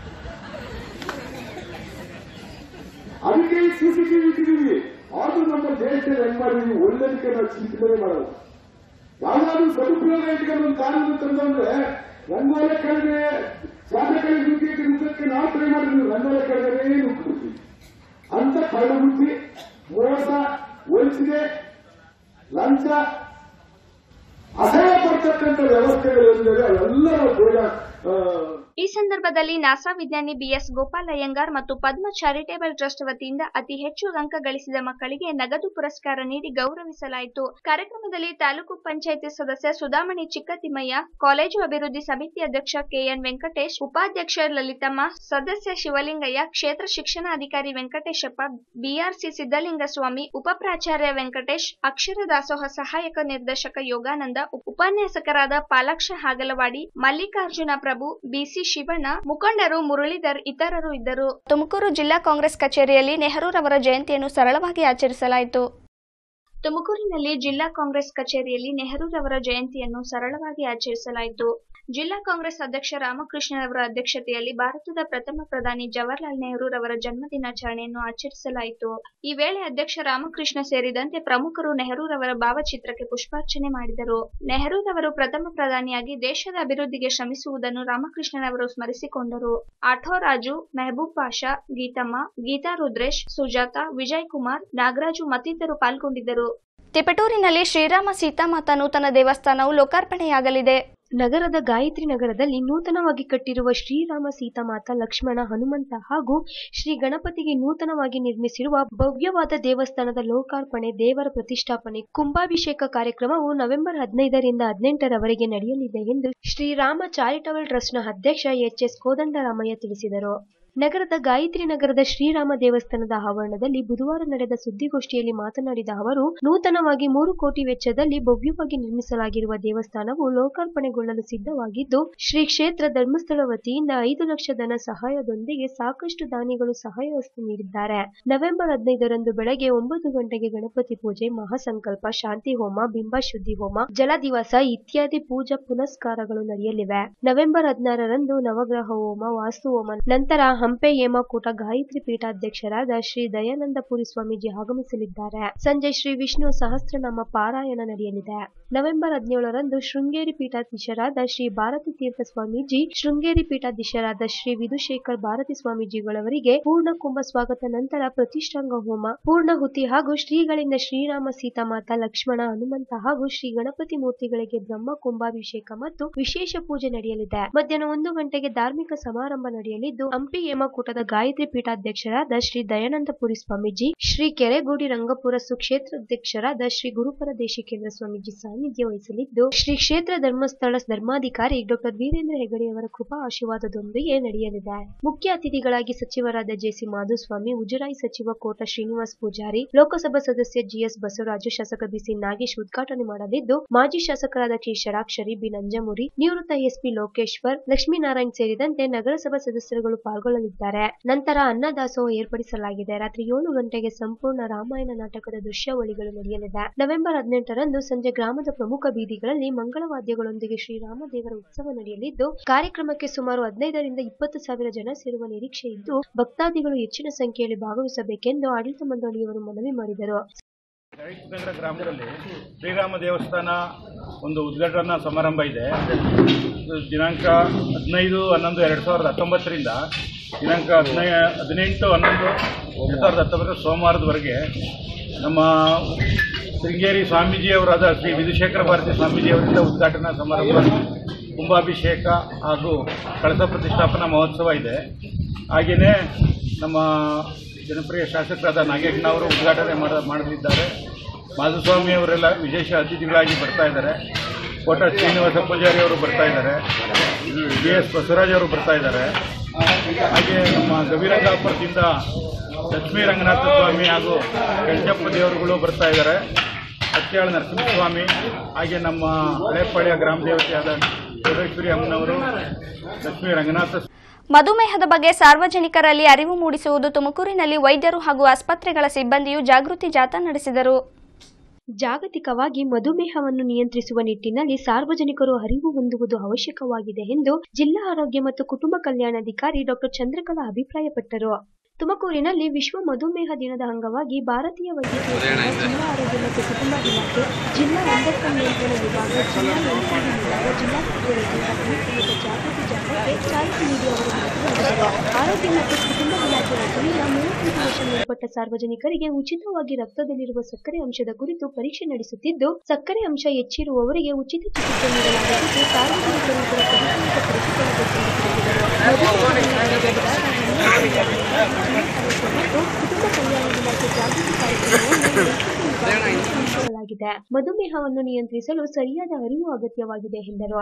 ಅದಕ್ಕೆ ಸಿ ಸಿ ಟಿವಿ ಇಟ್ಟಿದ್ದೀವಿ ಆದ್ರೂ ನಮ್ಮ ದೇಶದಲ್ಲಿ ಹೆಂಗ್ ಮಾಡಿದೀವಿ ಒಳ್ಳೆದಕ್ಕೆ ನಾವು ಚಿಂತನೆ ಮಾಡಲ್ಲ ಯಾವ್ದಾದ್ರು ಸದುಪಯೋಗ ಇಟ್ಕೊಂಡು ಒಂದು ಕಾನೂನು ತಂದಂದ್ರೆ ರಂಗೋಲೆ ಕೆಳಗೆ ಶಾಸಕರ ನುಗ್ಗಿಗೆ ನುಗ್ಗಕ್ಕೆ ನಾವು ಟ್ರೈ ಮಾಡಿದ್ವಿ ರಂಗೋಲೆ ಕೆಳಗಡೆ ನುಗ್ಗಿಬಿಡ್ತೀವಿ ಅಂತ ಕಳ್ಳಬುದ್ಧಿ ಮೋಸ ವಂಚನೆ ಲಂಚ ಅಸಹ್ಯ ಪಡ್ತಕ್ಕಂಥ ವ್ಯವಸ್ಥೆಗಳು ಏನಿದೆ ಅವೆಲ್ಲರೂ ಬೇಗ ಆ, ಈ ಸಂದರ್ಭದಲ್ಲಿ ನಾಸಾ ವಿಜ್ಞಾನಿ ಬಿಎಸ್ ಗೋಪಾಲ್ ಅಯ್ಯಂಗಾರ್ ಮತ್ತು ಪದ್ಮ ಚಾರಿಟೇಬಲ್ ಟ್ರಸ್ಟ್ ವತಿಯಿಂದ ಅತಿ ಹೆಚ್ಚು ಅಂಕ ಗಳಿಸಿದ ಮಕ್ಕಳಿಗೆ ನಗದು ಪುರಸ್ಕಾರ ನೀಡಿ ಗೌರವಿಸಲಾಯಿತು ಕಾರ್ಯಕ್ರಮದಲ್ಲಿ ತಾಲೂಕು ಪಂಚಾಯಿತಿ ಸದಸ್ಯ ಸುಧಾಮಣಿ ಚಿಕ್ಕತಿಮ್ಮಯ್ಯ ಕಾಲೇಜು ಅಭಿವೃದ್ಧಿ ಸಮಿತಿ ಅಧ್ಯಕ್ಷ ಕೆಎನ್ ವೆಂಕಟೇಶ್ ಉಪಾಧ್ಯಕ್ಷ ಲಲಿತಮ್ಮ ಸದಸ್ಯ ಶಿವಲಿಂಗಯ್ಯ ಕ್ಷೇತ್ರ ಶಿಕ್ಷಣಾಧಿಕಾರಿ ವೆಂಕಟೇಶಪ್ಪ ಬಿಆರ್ಸಿ ಸಿದ್ದಲಿಂಗಸ್ವಾಮಿ ಉಪಪ್ರಾಚಾರ್ಯ ವೆಂಕಟೇಶ್ ಅಕ್ಷರ ದಾಸೋಹ ಸಹಾಯಕ ನಿರ್ದೇಶಕ ಯೋಗಾನಂದ ಉಪನ್ಯಾಸಕರಾದ ಪಾಲಾಕ್ಷ ಹಾಗಲವಾಡಿ ಮಲ್ಲಿಕಾರ್ಜುನ ಪ್ರಭು ಬಿಸಿ ಶಿವಣ್ಣ ಮುಖಂಡರು ಮುರಳೀಧರ್ ಇತರರು ಇದ್ದರು ತುಮಕೂರು ಜಿಲ್ಲಾ ಕಾಂಗ್ರೆಸ್ ಕಚೇರಿಯಲ್ಲಿ ನೆಹರೂರವರ ಜಯಂತಿಯನ್ನು ಸರಳವಾಗಿ ಆಚರಿಸಲಾಯಿತು ತುಮಕೂರಿನಲ್ಲಿ ಜಿಲ್ಲಾ ಕಾಂಗ್ರೆಸ್ ಕಚೇರಿಯಲ್ಲಿ ನೆಹರೂರವರ ಜಯಂತಿಯನ್ನು ಸರಳವಾಗಿ ಆಚರಿಸಲಾಯಿತು ಜಿಲ್ಲಾ ಕಾಂಗ್ರೆಸ್ ಅಧ್ಯಕ್ಷ ರಾಮಕೃಷ್ಣರವರ ಅಧ್ಯಕ್ಷತೆಯಲ್ಲಿ ಭಾರತದ ಪ್ರಥಮ ಪ್ರಧಾನಿ ಜವಾಹರ್ಲಾಲ್ ನೆಹರೂರವರ ಜನ್ಮ ದಿನಾಚರಣೆಯನ್ನು ಆಚರಿಸಲಾಯಿತು ಈ ವೇಳೆ ಅಧ್ಯಕ್ಷ ರಾಮಕೃಷ್ಣ ಸೇರಿದಂತೆ ಪ್ರಮುಖರು ನೆಹರೂರವರ ಭಾವಚಿತ್ರಕ್ಕೆ ಪುಷ್ಪಾರ್ಚನೆ ಮಾಡಿದರು ನೆಹರೂರವರು ಪ್ರಥಮ ಪ್ರಧಾನಿಯಾಗಿ ದೇಶದ ಅಭಿವೃದ್ಧಿಗೆ ಶ್ರಮಿಸುವುದನ್ನು ರಾಮಕೃಷ್ಣರವರು ಸ್ಮರಿಸಿಕೊಂಡರು ಆಠೋ ರಾಜು ಮೆಹಬೂಬ್ ಪಾಷಾ ಗೀತಮ್ಮ ಗೀತಾ ರುದ್ರೇಶ್ ಸುಜಾತ ವಿಜಯ್ ಕುಮಾರ್ ನಾಗರಾಜು ಮತ್ತಿತರರು ಪಾಲ್ಗೊಂಡಿದ್ದರು ತಿಪಟೂರಿನಲ್ಲಿ ಶ್ರೀರಾಮ ಸೀತಾಮಾತಾ ನೂತನ ದೇವಸ್ಥಾನವು ಲೋಕಾರ್ಪಣೆಯಾಗಲಿದೆ ನಗರದ ಗಾಯತ್ರಿ ನಗರದಲ್ಲಿ ನೂತನವಾಗಿ ಕಟ್ಟಿರುವ ಶ್ರೀರಾಮ ಸೀತಾಮಾತಾ ಲಕ್ಷ್ಮಣ ಹನುಮಂತ ಹಾಗೂ ಶ್ರೀ ಗಣಪತಿಗೆ ನೂತನವಾಗಿ ನಿರ್ಮಿಸಿರುವ ಭವ್ಯವಾದ ದೇವಸ್ಥಾನದ ಲೋಕಾರ್ಪಣೆ ದೇವರ ಪ್ರತಿಷ್ಠಾಪನೆ ಕುಂಭಾಭಿಷೇಕ ಕಾರ್ಯಕ್ರಮವು ನವೆಂಬರ್ ಹದಿನೈದರಿಂದ ಹದಿನೆಂಟರವರೆಗೆ ನಡೆಯಲಿದೆ ಎಂದು ಶ್ರೀರಾಮ ಚಾರಿಟಬಲ್ ಟ್ರಸ್ಟ್ನ ಅಧ್ಯಕ್ಷ ಎಚ್ ಎಸ್ ಕೋದಂಡರಾಮಯ್ಯ ತಿಳಿಸಿದರು ನಗರದ ಗಾಯತ್ರಿ ನಗರದ ಶ್ರೀರಾಮ ದೇವಸ್ಥಾನದ ಆವರಣದಲ್ಲಿ ಬುಧವಾರ ನಡೆದ ಸುದ್ದಿಗೋಷ್ಠಿಯಲ್ಲಿ ಮಾತನಾಡಿದ ಅವರು ನೂತನವಾಗಿ ಮೂರು ಕೋಟಿ ವೆಚ್ಚದಲ್ಲಿ ಭವ್ಯವಾಗಿ ನಿರ್ಮಿಸಲಾಗಿರುವ ದೇವಸ್ಥಾನವು ಲೋಕಾರ್ಪಣೆಗೊಳ್ಳಲು ಸಿದ್ಧವಾಗಿದ್ದು ಶ್ರೀ ಕ್ಷೇತ್ರ ಧರ್ಮಸ್ಥಳ ವತಿಯಿಂದ ಐದು ಲಕ್ಷ ಧನ ಸಹಾಯದೊಂದಿಗೆ ಸಾಕಷ್ಟು ದಾನಿಗಳು ಸಹಾಯ ಹಸ್ತ ನೀಡಿದ್ದಾರೆ ನವೆಂಬರ್ ಹದಿನೈದರಂದು ಬೆಳಗ್ಗೆ ಒಂಬತ್ತು ಗಂಟೆಗೆ ಗಣಪತಿ ಪೂಜೆ ಮಹಾಸಂಕಲ್ಪ ಶಾಂತಿ ಹೋಮ ಬಿಂಬ ಶುದ್ಧಿ ಹೋಮ ಜಲದಿವಸ ಇತ್ಯಾದಿ ಪೂಜಾ ಪುನಸ್ಕಾರಗಳು ನಡೆಯಲಿವೆ ನವೆಂಬರ್ ಹದಿನಾರರಂದು ನವಗ್ರಹ ಹೋಮ ವಾಸ್ತು ಹೋಮ ನಂತರ ಹಂಪೆ ಹೇಮಕೂಟ ಗಾಯತ್ರಿ ಪೀಠಾಧ್ಯಕ್ಷರಾದ ಶ್ರೀ ದಯಾನಂದಪುರಿ ಸ್ವಾಮೀಜಿ ಆಗಮಿಸಲಿದ್ದಾರೆ ಸಂಜೆ ಶ್ರೀ ವಿಷ್ಣು ಸಹಸ್ರನಾಮ ಪಾರಾಯಣ ನಡೆಯಲಿದೆ ನವೆಂಬರ್ ಹದಿನೇಳರಂದು ಶೃಂಗೇರಿ ಪೀಠಾಧೀಶರಾದ ಶ್ರೀ ಭಾರತಿ ತೀರ್ಥ ಸ್ವಾಮೀಜಿ ಶೃಂಗೇರಿ ಪೀಠಾಧೀಶರಾದ ಶ್ರೀ ವಿಧುಶೇಖರ್ ಭಾರತಿ ಸ್ವಾಮೀಜಿಗಳವರಿಗೆ ಪೂರ್ಣ ಕುಂಭ ಸ್ವಾಗತ ನಂತರ ಪ್ರತಿಷ್ಠಾಂಗ ಹೋಮ ಪೂರ್ಣಹುತಿ ಹಾಗೂ ಶ್ರೀಗಳಿಂದ ಶ್ರೀರಾಮ ಸೀತಾಮಾತಾ ಲಕ್ಷ್ಮಣ ಹನುಮಂತ ಹಾಗೂ ಶ್ರೀ ಗಣಪತಿ ಮೂರ್ತಿಗಳಿಗೆ ಬ್ರಹ್ಮ ಕುಂಭಾಭಿಷೇಕ ಮತ್ತು ವಿಶೇಷ ಪೂಜೆ ನಡೆಯಲಿದೆ ಮಧ್ಯಾಹ್ನ ಒಂದು ಗಂಟೆಗೆ ಧಾರ್ಮಿಕ ಸಮಾರಂಭ ನಡೆಯಲಿದ್ದು ಹಂಪಿ ಹೇಮಕೂಟದ ಗಾಯತ್ರಿ ಪೀಠಾಧ್ಯಕ್ಷರಾದ ಶ್ರೀ ದಯಾನಂದಪುರಿ ಸ್ವಾಮೀಜಿ ಶ್ರೀ ಕೆರೆಗೋಡಿ ರಂಗಪುರ ಸುಕ್ಷೇತ್ರಾಧ್ಯಕ್ಷರಾದ ಶ್ರೀ ಗುರುಪರ ದೇಶಿಕೇಂದ್ರ ಸ್ವಾಮೀಜಿ ಸಾನ್ನಿಧ್ಯ ವಹಿಸಲಿದ್ದು ಶ್ರೀ ಕ್ಷೇತ್ರ ಧರ್ಮಸ್ಥಳ ಧರ್ಮಾಧಿಕಾರಿ ಡಾಕ್ಟರ್ ವೀರೇಂದ್ರ ಹೆಗಡೆಯವರ ಕೃಪಾ ಆಶೀರ್ವಾದದೊಂದಿಗೆ ನಡೆಯಲಿದೆ ಮುಖ್ಯ ಅತಿಥಿಗಳಾಗಿ ಸಚಿವರಾದ ಜೆಸಿ ಮಾಧುಸ್ವಾಮಿ ಉಜರಾಯಿ ಸಚಿವ ಕೋಟ ಶ್ರೀನಿವಾಸ್ ಪೂಜಾರಿ ಲೋಕಸಭಾ ಸದಸ್ಯ ಜಿಎಸ್ ಬಸವರಾಜು ಶಾಸಕ ಬಿಸಿ ನಾಗೇಶ್ ಉದ್ಘಾಟನೆ ಮಾಡಲಿದ್ದು ಮಾಜಿ ಶಾಸಕರಾದ ಕೆ ಷಡಾಕ್ಷರಿ ಬಿ ನಂಜಮುರಿ ನಿವೃತ್ತ ಎಸ್ಪಿ ಲೋಕೇಶ್ವರ್ ಲಕ್ಷ್ಮೀನಾರಾಯಣ್ ಸೇರಿದಂತೆ ನಗರಸಭಾ ಸದಸ್ಯರುಗಳು ಪಾಲ್ಗೊಳ್ಳಲಿದ್ದಾರೆ ನಂತರ ಅನ್ನದಾಸೋಹ ಏರ್ಪಡಿಸಲಾಗಿದೆ ರಾತ್ರಿ ಏಳು ಗಂಟೆಗೆ ಸಂಪೂರ್ಣ ರಾಮಾಯಣ ನಾಟಕದ ದೃಶ್ಯಾವಳಿಗಳು ನಡೆಯಲಿದೆ ನವೆಂಬರ್ ಹದಿನೆಂಟರಂದು ಸಂಜೆ ಗ್ರಾಮದ ಪ್ರಮುಖ ಬೀದಿಗಳಲ್ಲಿ ಮಂಗಳವಾದ್ಯಗಳೊಂದಿಗೆ ಶ್ರೀರಾಮ ದೇವರ ಉತ್ಸವ ನಡೆಯಲಿದ್ದು ಕಾರ್ಯಕ್ರಮಕ್ಕೆ ಸುಮಾರು ಹದಿನೈದರಿಂದ ಇಪ್ಪತ್ತು ಸಾವಿರ ಜನ ಸೇರುವ ನಿರೀಕ್ಷೆ ಇದ್ದು ಭಕ್ತಾದಿಗಳು ಹೆಚ್ಚಿನ ಸಂಖ್ಯೆಯಲ್ಲಿ ಭಾಗವಹಿಸಬೇಕೆಂದು ಆಡಳಿತ ಮಂಡಳಿಯವರು ಮನವಿ ಮಾಡಿದರು ನಗರ ಗ್ರಾಮದಲ್ಲಿ ಶ್ರೀರಾಮ ದೇವಸ್ಥಾನ ಒಂದು ಉದ್ಘಾಟನಾ ಸಮಾರಂಭ ಇದೆ ಇದು ದಿನಾಂಕ ಹದಿನೈದು ಹನ್ನೊಂದು ಎರಡು ಸಾವಿರದ ಹತ್ತೊಂಬತ್ತರಿಂದ ದಿನಾಂಕ ಹದಿನೈ ಹದಿನೆಂಟು ಹನ್ನೊಂದು ಎರಡು ಸಾವಿರದ ಹತ್ತೊಂಬತ್ತರ ಸೋಮವಾರದವರೆಗೆ ನಮ್ಮ ಶೃಂಗೇರಿ ಸ್ವಾಮೀಜಿಯವರಾದ ಶ್ರೀ ವಿಧುಶೇಖರ ಭಾರತಿ ಸ್ವಾಮೀಜಿಯವರಿಂದ ಉದ್ಘಾಟನಾ ಸಮಾರಂಭ ಕುಂಭಾಭಿಷೇಕ ಹಾಗೂ ಕಳಸ ಪ್ರತಿಷ್ಠಾಪನಾ ಮಹೋತ್ಸವ ಇದೆ ಹಾಗೆಯೇ ನಮ್ಮ ಜನಪ್ರಿಯ ಶಾಸಕರಾದ ನಾಗೇಶನವರು ಉದ್ಘಾಟನೆ ಮಾಡ ಮಾಡಲಿದ್ದಾರೆ ಮಾಧುಸ್ವಾಮಿ ಅವರೆಲ್ಲ ವಿಶೇಷ ಅತಿಥಿಗಳಾಗಿ ಬರ್ತಾ ಇದ್ದಾರೆ ಕೋಟ ಶ್ರೀನಿವಾಸ ಪೂಜಾರಿ ಅವರು ಬರ್ತಾ ಇದ್ದಾರೆ ಬಿ ಎಸ್ ಬಸವರಾಜ್ ಅವರು ಬರ್ತಾ ಇದ್ದಾರೆ ಹಾಗೆ ನಮ್ಮ ಗವಿರಂಗಾಪುರದಿಂದ ಲಕ್ಷ್ಮೀ ರಂಗನಾಥ ಸ್ವಾಮಿ ಹಾಗೂ ಕೆಂಚಪ್ಪ ದೇವರುಗಳು ಬರ್ತಾ ಇದ್ದಾರೆ ಅತ್ಯಾಳ ನರಸಿಂಹಸ್ವಾಮಿ ಹಾಗೆ ನಮ್ಮ ಹಳೆಪಾಳ್ಯ ಗ್ರಾಮ ದೇವತೆಯಾದ ಯೋಗೇಶ್ವರಿ ಅಮ್ಮನವರು ಲಕ್ಷ್ಮೀ ರಂಗನಾಥ ಮಧುಮೇಹದ ಬಗ್ಗೆ ಸಾರ್ವಜನಿಕರಲ್ಲಿ ಅರಿವು ಮೂಡಿಸುವುದು ತುಮಕೂರಿನಲ್ಲಿ ವೈದ್ಯರು ಹಾಗೂ ಆಸ್ಪತ್ರೆಗಳ ಸಿಬ್ಬಂದಿಯು ಜಾಗೃತಿ ಜಾಥಾ ನಡೆಸಿದರು ಜಾಗತಿಕವಾಗಿ ಮಧುಮೇಹವನ್ನು ನಿಯಂತ್ರಿಸುವ ನಿಟ್ಟಿನಲ್ಲಿ ಸಾರ್ವಜನಿಕರು ಅರಿವು ಹೊಂದುವುದು ಅವಶ್ಯಕವಾಗಿದೆ ಎಂದು ಜಿಲ್ಲಾ ಆರೋಗ್ಯ ಮತ್ತು ಕುಟುಂಬ ಕಲ್ಯಾಣಾಧಿಕಾರಿ ಡಾಕ್ಟರ್ ಚಂದ್ರಕಲಾ ಅಭಿಪ್ರಾಯಪಟ್ಟರು ತುಮಕೂರಿನಲ್ಲಿ ವಿಶ್ವ ಮಧುಮೇಹ ದಿನದ ಅಂಗವಾಗಿ ಭಾರತೀಯ ವೈದ್ಯಕೀಯ ಸಂಘ, ಜಿಲ್ಲಾ ಆರೋಗ್ಯ ಮತ್ತು ಕುಟುಂಬ ಇಲಾಖೆ ಜಿಲ್ಲಾ ಅಂಧತ್ವ ನಿಯಂತ್ರಣ ವಿಭಾಗ ಜಿಲ್ಲಾ ಎನ್ಸಿಡಿ ವಿಭಾಗ ಜಿಲ್ಲಾ ವೈದ್ಯರ ಜಾಗೃತಿ ಜಾಥಾಕ್ಕೆ ಚಾಲನೆ ನೀಡಿ ಅವರು ಮಾತನಾಡಿದರು ಆರೋಗ್ಯ ಮತ್ತು ಕುಟುಂಬ ಇಲಾಖೆ ವತಿಯಿಂದ ಮೂವತ್ತೈದು ವರ್ಷ ಮೇಲ್ಪಟ್ಟ ಸಾರ್ವಜನಿಕರಿಗೆ ಉಚಿತವಾಗಿ ರಕ್ತದಲ್ಲಿರುವ ಸಕ್ಕರೆ ಅಂಶದ ಕುರಿತು ಪರೀಕ್ಷೆ ನಡೆಸುತ್ತಿದ್ದು ಸಕ್ಕರೆ ಅಂಶ ಹೆಚ್ಚಿರುವವರಿಗೆ ಉಚಿತ ಚಿಕಿತ್ಸೆ ನೀಡಲಾಗುತ್ತಿದ್ದು ಸಾರ್ವಜನಿಕರು ಇದರ ಸದುಪಯೋಗ ಪಡಿಸಿಕೊಳ್ಳಬೇಕೆಂದು ತಿಳಿಸಿದರು ಕುಟುಂಬ ಕಲ್ಯಾಣ ಇಲಾಖೆ ಜಾಗೃತಿ ಕಾರ್ಯಕ್ರಮವನ್ನು ಹಮ್ಮಿಕೊಳ್ಳಲಾಗಿದೆ ಮಧುಮೇಹವನ್ನು ನಿಯಂತ್ರಿಸಲು ಸರಿಯಾದ ಅರಿವು ಅಗತ್ಯವಾಗಿದೆ ಎಂದರು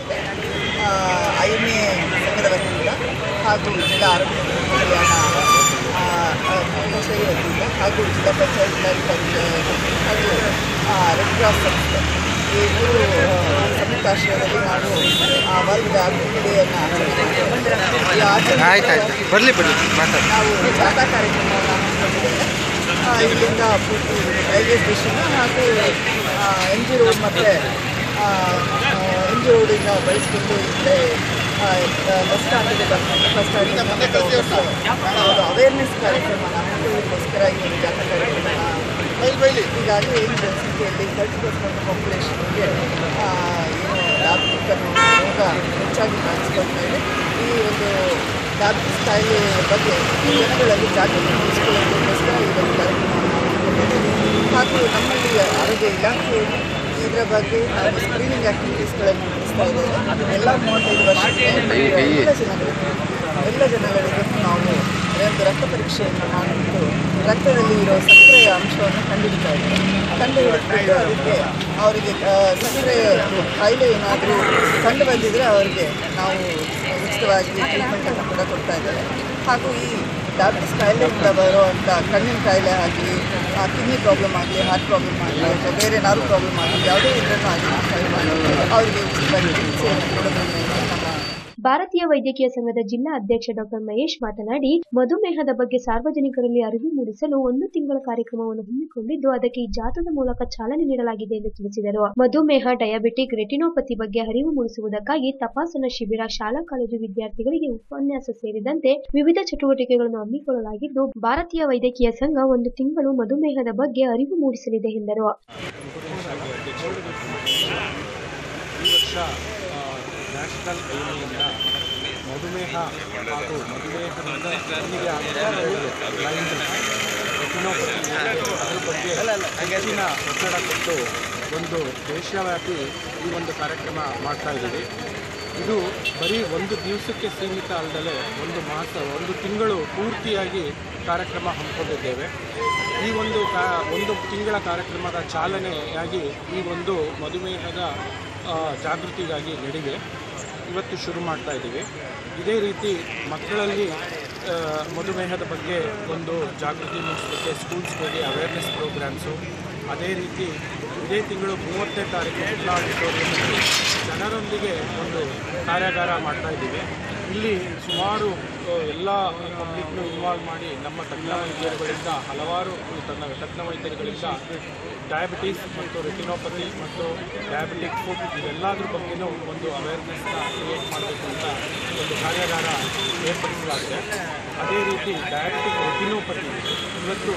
ಐಎಂಎ ಸಂಘದ ವತಿಯಿಂದ ಹಾಗೂ ಜಿಲ್ಲಾ ಆರೋಗ್ಯ ಮತ್ತು ಕಲ್ಯಾಣ ಆ, ಆ, ಕಚೇರಿ ವತಿಯಿಂದ ಹಾಗೂ ಜಿಲ್ಲಾ ಪಂಚಾಯತ್ ಜಿಲ್ಲಾಧಿಕಾರಿ ಹಾಗೂ ಆ, ರೆಡ್ ಕ್ರಾಸ್ ಸಂಸ್ಥೆ ಈ ಮೂರು ಆ, ಸಂಯುಕ್ತಾಶ್ರಯದಲ್ಲಿ ನಾವು ಆ, ವರ್ಲ್ಡ್ ಆರ್ಟಿಕ್ ಡೇಯನ್ನು ಆಚರಣೆ ಮಾಡಿದ್ದೇವೆ. ಈ ಆಚರಣೆ ಬರಲಿ ಬರಲಿ ಮಾತಾಡಿ ನಾವು ಜಾಥಾ ಕಾರ್ಯಕ್ರಮವನ್ನು ಹಮ್ಮಿಕೊಂಡಿದ್ದೇವೆ ಆ, ಇಲ್ಲಿಂದ ಪೂರ್ತಿ ರೈಲ್ವೆ ಸ್ಟೇಷನ್ ಹಾಗೂ ಎನ್ ಜಿ ರೋಡ್ ಮತ್ತು ಎನ್ ಜಿ ರೋಡಿಂದ ಬಳಸಿಕೊಂಡು ಇಲ್ಲೇ ಆ, ಬಸ್ ಸ್ಟ್ಯಾಂಡಿಗೆ ಬರ್ಕೊಂಡು ಬಸ್ ಸ್ಟ್ಯಾಂಡಿಂದ ಒಂದು ಅವೇರ್ನೆಸ್ ಕಾರ್ಯಕ್ರಮ ಹಮ್ಮಿಕೊಳ್ಳೋದಕ್ಕೋಸ್ಕರ ಈ ಒಂದು ಜಾಥಾ ಕಾರ್ಯಕ್ರಮ ಹೀಗಾಗಿ ಈ ಜನಸಂಖ್ಯೆಯಲ್ಲಿ ತರ್ಟಿ ಪರ್ಸೆಂಟ್ ಪಾಪ್ಯುಲೇಷನ್ಗೆ ಏನು ಡಯಾಬಿಟಿಕ್ ಅನ್ನೋ ರೋಗ ಹೆಚ್ಚಾಗಿ ಕಾಣಿಸ್ಕೊಳ್ತಾ ಇದೆ ಈ ಒಂದು ಡಯಾಬಿಟಿಸ್ ಕಾಯಿಲೆ ಬಗ್ಗೆ ಜನಗಳಲ್ಲಿ ಜಾಗೃತಿ ಮೂಡಿಸಿಕೊಳ್ಳೋದಕ್ಕೋಸ್ಕರ ಈ ಒಂದು ಕಾರ್ಯಕ್ರಮವನ್ನು ಹಮ್ಮಿಕೊಂಡಿದ್ದೇವೆ ಹಾಗೂ ನಮ್ಮಲ್ಲಿ ಆರೋಗ್ಯ ಇಲಾಖೆ ಇದರ ಬಗ್ಗೆ ನಾವು ಸ್ಕ್ರೀನಿಂಗ್ ಆಕ್ಟಿವಿಟೀಸ್ಗಳನ್ನು ನಡೆಸ್ತಾ ಇದ್ದೇವೆ ಎಲ್ಲ ಮೂವತ್ತೈದು ವರ್ಷಕ್ಕೆ ಎಲ್ಲ ಜನಗಳಿಗೆ ಎಲ್ಲ ಜನಗಳಿಗೆ ನಾವು ಒಂದು ರಕ್ತ ಪರೀಕ್ಷೆಯನ್ನು ಮಾಡಿಬಿಟ್ಟು ರಕ್ತದಲ್ಲಿ ಇರೋ ಸಕ್ಕರೆಯ ಅಂಶವನ್ನು ಕಂಡುಹಿಡಿತಾ ಇದ್ದೇವೆ ಕಂಡು ಹಿಡಿದ್ಬಿಟ್ಟು ಅದಕ್ಕೆ ಅವರಿಗೆ ಆ, ಸಕ್ಕರೆ ಕಾಯಿಲೆ ಏನಾದರೂ ಕಂಡು ಬಂದಿದ್ರೆ ಅವರಿಗೆ ನಾವು ಉಚಿತವಾಗಿ ಟ್ರೀಟ್ಮೆಂಟನ್ನು ಕೂಡ ಕೊಡ್ತಾ ಇದ್ದೇವೆ ಹಾಗೂ ಈ ಡಯಾಬಿಟಿಸ್ ಕಾಯಿಲೆಯಿಂದ ಬರುವಂಥ ಕಣ್ಣಿನ ಕಾಯಿಲೆ ಆಗಲಿ ಕಿಡ್ನಿ ಪ್ರಾಬ್ಲಮ್ ಆಗಲಿ ಹಾರ್ಟ್ ಪ್ರಾಬ್ಲಮ್ ಆಗಲಿ ಅಥವಾ ಬೇರೆ ನಾರು ಪ್ರಾಬ್ಲಮ್ ಆಗಲಿ ಯಾವುದೇ ಇದನ್ನು ಆಗಲಿ ಅವರಿಗೆ ಉಚಿತವಾಗಿ ಚಿಕಿತ್ಸೆಯನ್ನು ಕೊಡೋದ್ರಿಂದ ನಮ್ಮ ಭಾರತೀಯ ವೈದ್ಯಕೀಯ ಸಂಘದ ಜಿಲ್ಲಾ ಅಧ್ಯಕ್ಷ ಡಾಕ್ಟರ್ ಮಹೇಶ್ ಮಾತನಾಡಿ ಮಧುಮೇಹದ ಬಗ್ಗೆ ಸಾರ್ವಜನಿಕರಲ್ಲಿ ಅರಿವು ಮೂಡಿಸಲು ಒಂದು ತಿಂಗಳ ಕಾರ್ಯಕ್ರಮವನ್ನು ಹಮ್ಮಿಕೊಂಡಿದ್ದು ಅದಕ್ಕೆ ಈ ಜಾಥಾದ ಮೂಲಕ ಚಾಲನೆ ನೀಡಲಾಗಿದೆ ಎಂದು ತಿಳಿಸಿದರು ಮಧುಮೇಹ ಡಯಾಬಿಟಿಕ್ ರೆಟಿನೋಪತಿ ಬಗ್ಗೆ ಅರಿವು ಮೂಡಿಸುವುದಕ್ಕಾಗಿ ತಪಾಸಣಾ ಶಿಬಿರ ಶಾಲಾ ಕಾಲೇಜು ವಿದ್ಯಾರ್ಥಿಗಳಿಗೆ ಉಪನ್ಯಾಸ ಸೇರಿದಂತೆ ವಿವಿಧ ಚಟುವಟಿಕೆಗಳನ್ನು ಹಮ್ಮಿಕೊಳ್ಳಲಾಗಿದ್ದು ಭಾರತೀಯ ವೈದ್ಯಕೀಯ ಸಂಘ ಒಂದು ತಿಂಗಳು ಮಧುಮೇಹದ ಬಗ್ಗೆ ಅರಿವು ಮೂಡಿಸಲಿದೆ ಎಂದರು ಈ ವರ್ಷ ನ್ಯಾಷನಲ್ ಐನಿಂದ ಮಧುಮೇಹ ಹಾಗೂ ಮಧುಮೇಹದಿಂದ ಕಣ್ಣಿಗೆ ಆಗುವ ಬ್ಲೈಂಡ್ ರೆಟಿನೋಪತಿ ಅದ್ರ ಬಗ್ಗೆ ಹೆಚ್ಚಿನ ಒತ್ತಡ ಕೊಟ್ಟು ಒಂದು ದೇಶವ್ಯಾಪಿ ಈ ಒಂದು ಕಾರ್ಯಕ್ರಮ ಮಾಡ್ತಾ ಇದ್ದೀವಿ ಇದು ಬರೀ ಒಂದು ದಿವಸಕ್ಕೆ ಸೀಮಿತ ಅಲ್ಲದೆ ಒಂದು ಮಾಸ ಒಂದು ತಿಂಗಳು ಪೂರ್ತಿಯಾಗಿ ಕಾರ್ಯಕ್ರಮ ಹಮ್ಮಿಕೊಂಡಿದ್ದೇವೆ ಈ ಒಂದು ಕಾ ಒಂದು ತಿಂಗಳ ಕಾರ್ಯಕ್ರಮದ ಚಾಲನೆಯಾಗಿ ಈ ಒಂದು ಮಧುಮೇಹದ ಆ, ಜಾಗೃತಿಗಾಗಿ ನಡಿಗೆ ಇವತ್ತು ಶುರು ಮಾಡ್ತಾ ಇದ್ದೀವಿ ಇದೇ ರೀತಿ ಮಕ್ಕಳಲ್ಲಿ ಆ, ಮಧುಮೇಹದ ಬಗ್ಗೆ ಒಂದು ಜಾಗೃತಿ ಮೂಡಿಸಲಿಕ್ಕೆ ಸ್ಕೂಲ್ಸ್ಗೆ ಹೋಗಿ ಅವೇರ್ನೆಸ್ ಪ್ರೋಗ್ರಾಮ್ಸು ಅದೇ ರೀತಿ ಇದೇ ತಿಂಗಳು ಮೂವತ್ತನೇ ತಾರೀಕು ಜಿಲ್ಲಾ ಆಡಿಟೋರಿಯಂನಲ್ಲಿ ಜನರೊಂದಿಗೆ ಒಂದು ಕಾರ್ಯಾಗಾರ ಮಾಡ್ತಾ ಇದ್ದೀವಿ ಇಲ್ಲಿ ಸುಮಾರು ಆ, ಎಲ್ಲ ಪಬ್ಲಿಕ್ನು ಇನ್ವಾಲ್ವ್ ಮಾಡಿ ನಮ್ಮ ತಜ್ಞ ವೈದ್ಯರುಗಳಿಂದ ಹಲವಾರು ತನ್ನ ತಜ್ಞ ವೈದ್ಯರುಗಳಿಂದ ಡಯಾಬಿಟೀಸ್ ಮತ್ತು ರೆಟಿನೋಪತಿ ಮತ್ತು ಡಯಾಬಿಟಿಕ್ ಫುಡ್ ಇವೆಲ್ಲದ್ರ ಬಗ್ಗೆನೂ ಒಂದು ಅವೇರ್ನೆಸ್ನ ಕ್ರಿಯೇಟ್ ಮಾಡಬೇಕು ಅಂತ ಒಂದು ಕಾರ್ಯಾಗಾರ ಏರ್ಪಡಿಸಲಾಗಿದೆ ಅದೇ ರೀತಿ ಡಯಾಬಿಟಿಕ್ ರೆಟಿನೋಪತಿ ಇವತ್ತು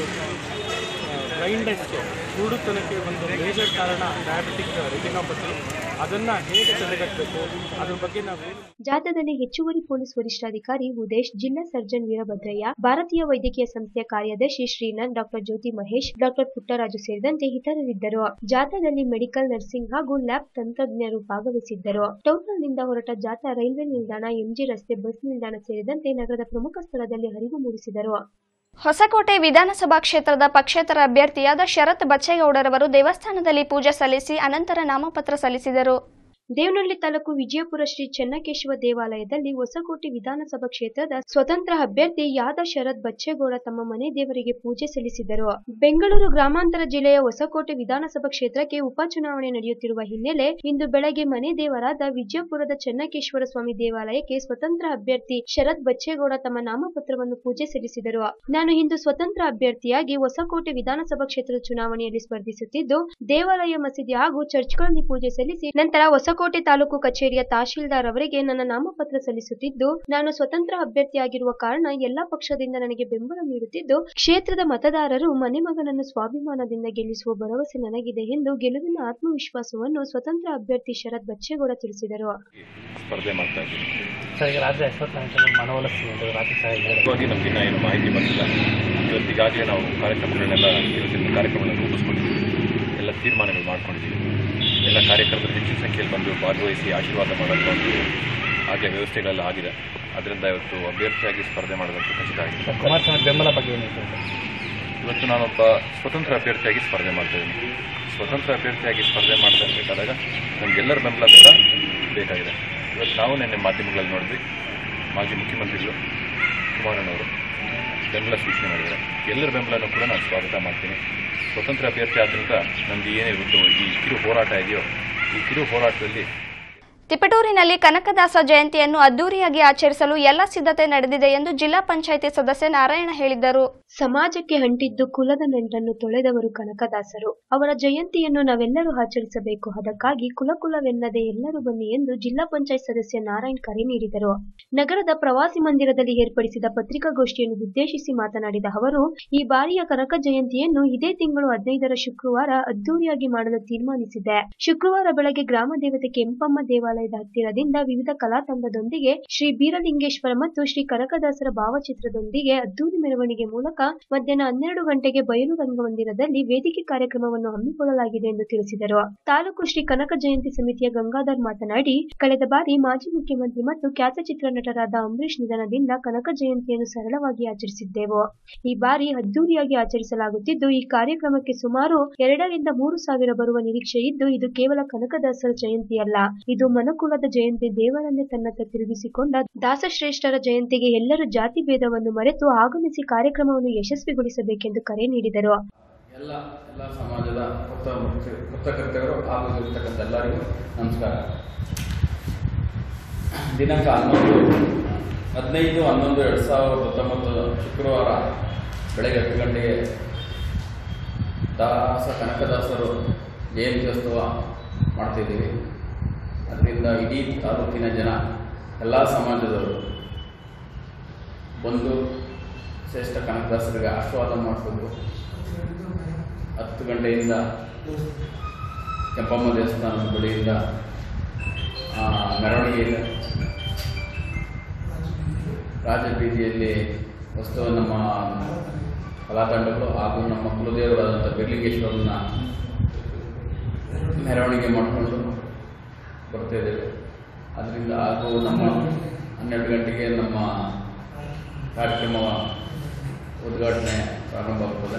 ಬ್ಲೈಂಡೆಸ್ಗೆ ಕುರುಡುತನಕ್ಕೆ ಒಂದು ಮೇಜರ್ ಕಾರಣ ಡಯಾಬಿಟಿಕ್ ರೆಟಿನೋಪತಿ ಅದನ್ನು ಹೇಗೆ ತಡೆಗಟ್ಟಬೇಕು ಅದ್ರ ಬಗ್ಗೆ ನಾವು ಜಾಥಾದಲ್ಲಿ ಹೆಚ್ಚುವರಿ ಪೊಲೀಸ್ ವರಿಷ್ಠಾಧಿಕಾರಿ ಉದೇಶ್ ಜಿಲ್ಲಾ ಸರ್ಜನ್ ವೀರಭದ್ರಯ್ಯ ಭಾರತೀಯ ವೈದ್ಯಕೀಯ ಸಂಸ್ಥೆಯ ಕಾರ್ಯದರ್ಶಿ ಶ್ರೀನಾಥ್ ಡಾಕ್ಟರ್ ಜ್ಯೋತಿ ಮಹೇಶ್ ಡಾಕ್ಟರ್ ಪುಟ್ಟರಾಜು ಸೇರಿದಂತೆ ಇತರರಿದ್ದರು ಜಾಥಾದಲ್ಲಿ ಮೆಡಿಕಲ್ ನರ್ಸಿಂಗ್ ಹಾಗೂ ಲ್ಯಾಬ್ ತಂತ್ರಜ್ಞರು ಭಾಗವಹಿಸಿದ್ದರು ಟೌನ್ನಿಂದ ಹೊರಟ ಜಾಥಾ ರೈಲ್ವೆ ನಿಲ್ದಾಣ ಎಂಜಿ ರಸ್ತೆ ಬಸ್ ನಿಲ್ದಾಣ ಸೇರಿದಂತೆ ನಗರದ ಪ್ರಮುಖ ಸ್ಥಳದಲ್ಲಿ ಹರಿವು ಮೂಡಿಸಿದರು ಹೊಸಕೋಟೆ ವಿಧಾನಸಭಾ ಕ್ಷೇತ್ರದ ಪಕ್ಷೇತರ ಅಭ್ಯರ್ಥಿಯಾದ ಶರತ್ ಬಚ್ಚೇಗೌಡರವರು ದೇವಸ್ಥಾನದಲ್ಲಿ ಪೂಜೆ ಸಲ್ಲಿಸಿ ಅನಂತರ ನಾಮಪತ್ರ ಸಲ್ಲಿಸಿದರು ದೇವನಹಳ್ಳಿ ತಾಲೂಕು ವಿಜಯಪುರ ಶ್ರೀ ಚೆನ್ನಕೇಶವ ದೇವಾಲಯದಲ್ಲಿ ಹೊಸಕೋಟೆ ವಿಧಾನಸಭಾ ಕ್ಷೇತ್ರದ ಸ್ವತಂತ್ರ ಅಭ್ಯರ್ಥಿ ಯಾದ ಶರತ್ ಬಚ್ಚೇಗೌಡ ತಮ್ಮ ಮನೆ ದೇವರಿಗೆ ಪೂಜೆ ಸಲ್ಲಿಸಿದರು ಬೆಂಗಳೂರು ಗ್ರಾಮಾಂತರ ಜಿಲ್ಲೆಯ ಹೊಸಕೋಟೆ ವಿಧಾನಸಭಾ ಕ್ಷೇತ್ರಕ್ಕೆ ಉಪಚುನಾವಣೆ ನಡೆಯುತ್ತಿರುವ ಹಿನ್ನೆಲೆ ಇಂದು ಬೆಳಗ್ಗೆ ಮನೆ ದೇವರಾದ ವಿಜಯಪುರದ ಚೆನ್ನಕೇಶ್ವರ ಸ್ವಾಮಿ ದೇವಾಲಯಕ್ಕೆ ಸ್ವತಂತ್ರ ಅಭ್ಯರ್ಥಿ ಶರತ್ ಬಚ್ಚೇಗೌಡ ತಮ್ಮ ನಾಮಪತ್ರವನ್ನು ಪೂಜೆ ಸಲ್ಲಿಸಿದರು ನಾನು ಇಂದು ಸ್ವತಂತ್ರ ಅಭ್ಯರ್ಥಿಯಾಗಿ ಹೊಸಕೋಟೆ ವಿಧಾನಸಭಾ ಕ್ಷೇತ್ರದ ಚುನಾವಣೆಯಲ್ಲಿ ಸ್ಪರ್ಧಿಸುತ್ತಿದ್ದು ದೇವಾಲಯ ಮಸೀದಿ ಹಾಗೂ ಚರ್ಚ್ಗಳಲ್ಲಿ ಪೂಜೆ ಸಲ್ಲಿಸಿ ನಂತರ ಹೊಸಕೋಟೆ ತಾಲೂಕು ಕಚೇರಿಯ ತಹಶೀಲ್ದಾರ್ ಅವರಿಗೆ ನನ್ನ ನಾಮಪತ್ರ ಸಲ್ಲಿಸುತ್ತಿದ್ದು ನಾನು ಸ್ವತಂತ್ರ ಅಭ್ಯರ್ಥಿಯಾಗಿರುವ ಕಾರಣ ಎಲ್ಲಾ ಪಕ್ಷದಿಂದ ನನಗೆ ಬೆಂಬಲ ನೀಡುತ್ತಿದ್ದು ಕ್ಷೇತ್ರದ ಮತದಾರರು ಮನೆ ಮಗನನ್ನು ಸ್ವಾಭಿಮಾನದಿಂದ ಗೆಲ್ಲಿಸುವ ಭರವಸೆ ನನಗಿದೆ ಎಂದು ಗೆಲುವಿನ ಆತ್ಮವಿಶ್ವಾಸವನ್ನು ಸ್ವತಂತ್ರ ಅಭ್ಯರ್ಥಿ ಶರತ್ ಬಚ್ಚೇಗೌಡ ತಿಳಿಸಿದರು ಸ್ಪರ್ಧೆ ಮಾಡ್ತಾ ಇದ್ದೀವಿ ಸರ್ ಈಗ ರಾಜ್ಯ ಅಶ್ವತ್ಥ ಮನವೊಲಿಸ್ತೀವಿ ಅಂತ ರಾಜ್ಯ ಸಾಹೇಬ್ ಮುಖ್ಯವಾಗಿ ನಮಗಿನ್ನ ಏನು ಮಾಹಿತಿ ಬಂದಿಲ್ಲ ಇವತ್ತು ಈಗಾಗಲೇ ನಾವು ಕಾರ್ಯಕ್ರಮಗಳನ್ನೆಲ್ಲ ಇವತ್ತಿನ ಕಾರ್ಯಕ್ರಮಗಳನ್ನು ರೂಪಿಸ್ಕೊಂಡಿದ್ದೀವಿ ಎಲ್ಲ ತೀರ್ಮಾನಗಳು ಮಾಡ್ಕೊಂಡಿದ್ದೀವಿ ಎಲ್ಲ ಕಾರ್ಯಕರ್ತರು ಹೆಚ್ಚಿನ ಸಂಖ್ಯೆಯಲ್ಲಿ ಬಂದು ಭಾಗವಹಿಸಿ ಆಶೀರ್ವಾದ ಮಾಡೋದು ಒಂದು ಆಗಲೇ ವ್ಯವಸ್ಥೆಗಳೆಲ್ಲ ಆಗಿದೆ ಅದರಿಂದ ಇವತ್ತು ಅಭ್ಯರ್ಥಿಯಾಗಿ ಸ್ಪರ್ಧೆ ಮಾಡೋದಂತೂ ಖಚಿತ ಆಗಿದೆ ಕುಮಾರಸ್ವಾಮಿ ಬೆಂಬಲ ಬಗ್ಗೆ ಏನಿದೆ ಸರ್ ಇವತ್ತು ನಾನೊಬ್ಬ ಸ್ವತಂತ್ರ ಅಭ್ಯರ್ಥಿಯಾಗಿ ಸ್ಪರ್ಧೆ ಮಾಡ್ತಾ ಇದ್ದೀನಿ ಸ್ವತಂತ್ರ ಅಭ್ಯರ್ಥಿಯಾಗಿ ಸ್ಪರ್ಧೆ ಮಾಡ್ತಾ ಇರಬೇಕಾದಾಗ ನಮಗೆಲ್ಲರ ಬೆಂಬಲ ಕೂಡ ಬೇಕಾಗಿದೆ ಇವತ್ತು ನಾವು ನಿನ್ನೆ ಮಾಧ್ಯಮಗಳಲ್ಲಿ ನೋಡಿದ್ವಿ ಮಾಜಿ ಮುಖ್ಯಮಂತ್ರಿಗಳು ಕುಮಾರಣ್ಣವರು ಬೆಂಬಲ ಸೂಚನೆ ಮಾಡಿದ್ದಾರೆ ಎಲ್ಲರ ಬೆಂಬಲನೂ ಕೂಡ ನಾನು ಸ್ವಾಗತ ಮಾಡ್ತೀನಿ ಸ್ವತಂತ್ರ ಅಭ್ಯರ್ಥಿ ಆದ್ದರಿಂದ ನಮ್ಮದು ಏನೇ ಇವತ್ತು ಈ ಕಿರು ಹೋರಾಟ ಇದೆಯೋ ಈ ಕಿರು ಹೋರಾಟದಲ್ಲಿ ತಿಪಟೂರಿನಲ್ಲಿ ಕನಕದಾಸ ಜಯಂತಿಯನ್ನು ಅದ್ದೂರಿಯಾಗಿ ಆಚರಿಸಲು ಎಲ್ಲ ಸಿದ್ಧತೆ ನಡೆದಿದೆ ಎಂದು ಜಿಲ್ಲಾ ಪಂಚಾಯಿತಿ ಸದಸ್ಯ ನಾರಾಯಣ ಹೇಳಿದರು ಸಮಾಜಕ್ಕೆ ಅಂಟಿದ್ದು ಕುಲದ ನೆಂಟನ್ನು ತೊಳೆದವರು ಕನಕದಾಸರು ಅವರ ಜಯಂತಿಯನ್ನು ನಾವೆಲ್ಲರೂ ಆಚರಿಸಬೇಕು ಅದಕ್ಕಾಗಿ ಕುಲಕುಲವೆನ್ನದೆ ಎಲ್ಲರೂ ಬನ್ನಿ ಎಂದು ಜಿಲ್ಲಾ ಪಂಚಾಯತ್ ಸದಸ್ಯ ನಾರಾಯಣ್ ಕರೆ ನೀಡಿದರು ನಗರದ ಪ್ರವಾಸಿ ಮಂದಿರದಲ್ಲಿ ಏರ್ಪಡಿಸಿದ ಪತ್ರಿಕಾಗೋಷ್ಠಿಯನ್ನು ಉದ್ದೇಶಿಸಿ ಮಾತನಾಡಿದ ಅವರು ಈ ಬಾರಿಯ ಕನಕ ಜಯಂತಿಯನ್ನು ಇದೇ ತಿಂಗಳು ಹದಿನೈದರ ಶುಕ್ರವಾರ ಅದ್ದೂರಿಯಾಗಿ ಮಾಡಲು ತೀರ್ಮಾನಿಸಿದೆ ಶುಕ್ರವಾರ ಬೆಳಗ್ಗೆ ಗ್ರಾಮ ದೇವತೆ ಕೆಂಪಮ್ಮ ದೇವಾಲಯದ ಹತ್ತಿರದಿಂದ ವಿವಿಧ ಕಲಾ ತಂಡದೊಂದಿಗೆ ಶ್ರೀ ಬೀರಲಿಂಗೇಶ್ವರ ಮತ್ತು ಶ್ರೀ ಕನಕದಾಸರ ಭಾವಚಿತ್ರದೊಂದಿಗೆ ಅದ್ದೂರಿ ಮೆರವಣಿಗೆ ಮೂಲಕ ಮಧ್ಯಾಹ್ನ ಹನ್ನೆರಡು ಗಂಟೆಗೆ ಬಯಲು ರಂಗಮಂದಿರದಲ್ಲಿ ವೇದಿಕೆ ಕಾರ್ಯಕ್ರಮವನ್ನು ಹಮ್ಮಿಕೊಳ್ಳಲಾಗಿದೆ ಎಂದು ತಿಳಿಸಿದರು ತಾಲೂಕು ಶ್ರೀ ಕನಕ ಜಯಂತಿ ಸಮಿತಿಯ ಗಂಗಾಧರ್ ಮಾತನಾಡಿ ಕಳೆದ ಬಾರಿ ಮಾಜಿ ಮುಖ್ಯಮಂತ್ರಿ ಮತ್ತು ಖ್ಯಾತ ಚಿತ್ರನಟರಾದ ಅಂಬರೀಶ್ ನಿಧನದಿಂದ ಕನಕ ಜಯಂತಿಯನ್ನು ಸರಳವಾಗಿ ಆಚರಿಸಿದ್ದೆವು ಈ ಬಾರಿ ಅದ್ದೂರಿಯಾಗಿ ಆಚರಿಸಲಾಗುತ್ತಿದ್ದು ಈ ಕಾರ್ಯಕ್ರಮಕ್ಕೆ ಸುಮಾರು ಎರಡರಿಂದ ಮೂರು ಸಾವಿರ ಬರುವ ನಿರೀಕ್ಷೆ ಇದ್ದು ಇದು ಕೇವಲ ಕನಕದಾಸರ ಜಯಂತಿಯಲ್ಲ ಇದು ಮನುಕುಲದ ಜಯಂತಿ ದೇವರನ್ನೇ ತನ್ನತ್ತ ತಿರುಗಿಸಿಕೊಂಡ ದಾಸಶ್ರೇಷ್ಠರ ಜಯಂತಿಗೆ ಎಲ್ಲರೂ ಜಾತಿ ಭೇದವನ್ನು ಮರೆತು ಆಗಮಿಸಿ ಕಾರ್ಯಕ್ರಮವನ್ನು ಯಶಸ್ವಿಗೊಳಿಸಬೇಕೆಂದು ಕರೆ ನೀಡಿದರು ಎಲ್ಲ ಎಲ್ಲ ಸಮಾಜದ ಕೃತ ಕೃತಕರ್ತರು ಹಾಗೂ ಇರ್ತಕ್ಕಂಥ ಎಲ್ಲರಿಗೂ ನಮಸ್ಕಾರ ದಿನಾಂಕ ಹನ್ನೊಂದು ಹದಿನೈದು ಹನ್ನೊಂದು ಎರಡು ಸಾವಿರದ ಹತ್ತೊಂಬತ್ತು ಶುಕ್ರವಾರ ಬೆಳಗ್ಗೆ ಹತ್ತು ಗಂಟೆಗೆ ದಾಸ ಕನಕದಾಸರು ಜಯಂತ್ಯೋತ್ಸವ ಮಾಡ್ತಿದ್ದೀವಿ ಅದರಿಂದ ಇಡೀ ತಾಲೂಕಿನ ಜನ ಎಲ್ಲ ಸಮಾಜದವರು ಬಂದು ಶ್ರೇಷ್ಠ ಕನಕದಾಸರಿಗೆ ಆಶೀರ್ವಾದ ಮಾಡಿಕೊಂಡು ಹತ್ತು ಗಂಟೆಯಿಂದ ಕೆಂಪಮ್ಮ ದೇವಸ್ಥಾನದ ಬಳಿಯಿಂದ ಆ, ಮೆರವಣಿಗೆ ಇದೆ ರಾಜಬೀದಿಯಲ್ಲಿ ವಸ್ತು ನಮ್ಮ ಕಲಾತಂಡಗಳು ಹಾಗೂ ನಮ್ಮ ಕುಲದೇವರಾದಂಥ ಬಿರ್ಲಿಂಗೇಶ್ವರನ ಮೆರವಣಿಗೆ ಮಾಡಿಕೊಂಡು ಬರ್ತಾ ಇದ್ದೇವೆ ಅದರಿಂದ ಹಾಗೂ ನಮ್ಮ ಹನ್ನೆರಡು ಗಂಟೆಗೆ ನಮ್ಮ ಕಾರ್ಯಕ್ರಮ ಉದ್ಘಾಟನೆ ಪ್ರಾರಂಭವಾಗ್ತದೆ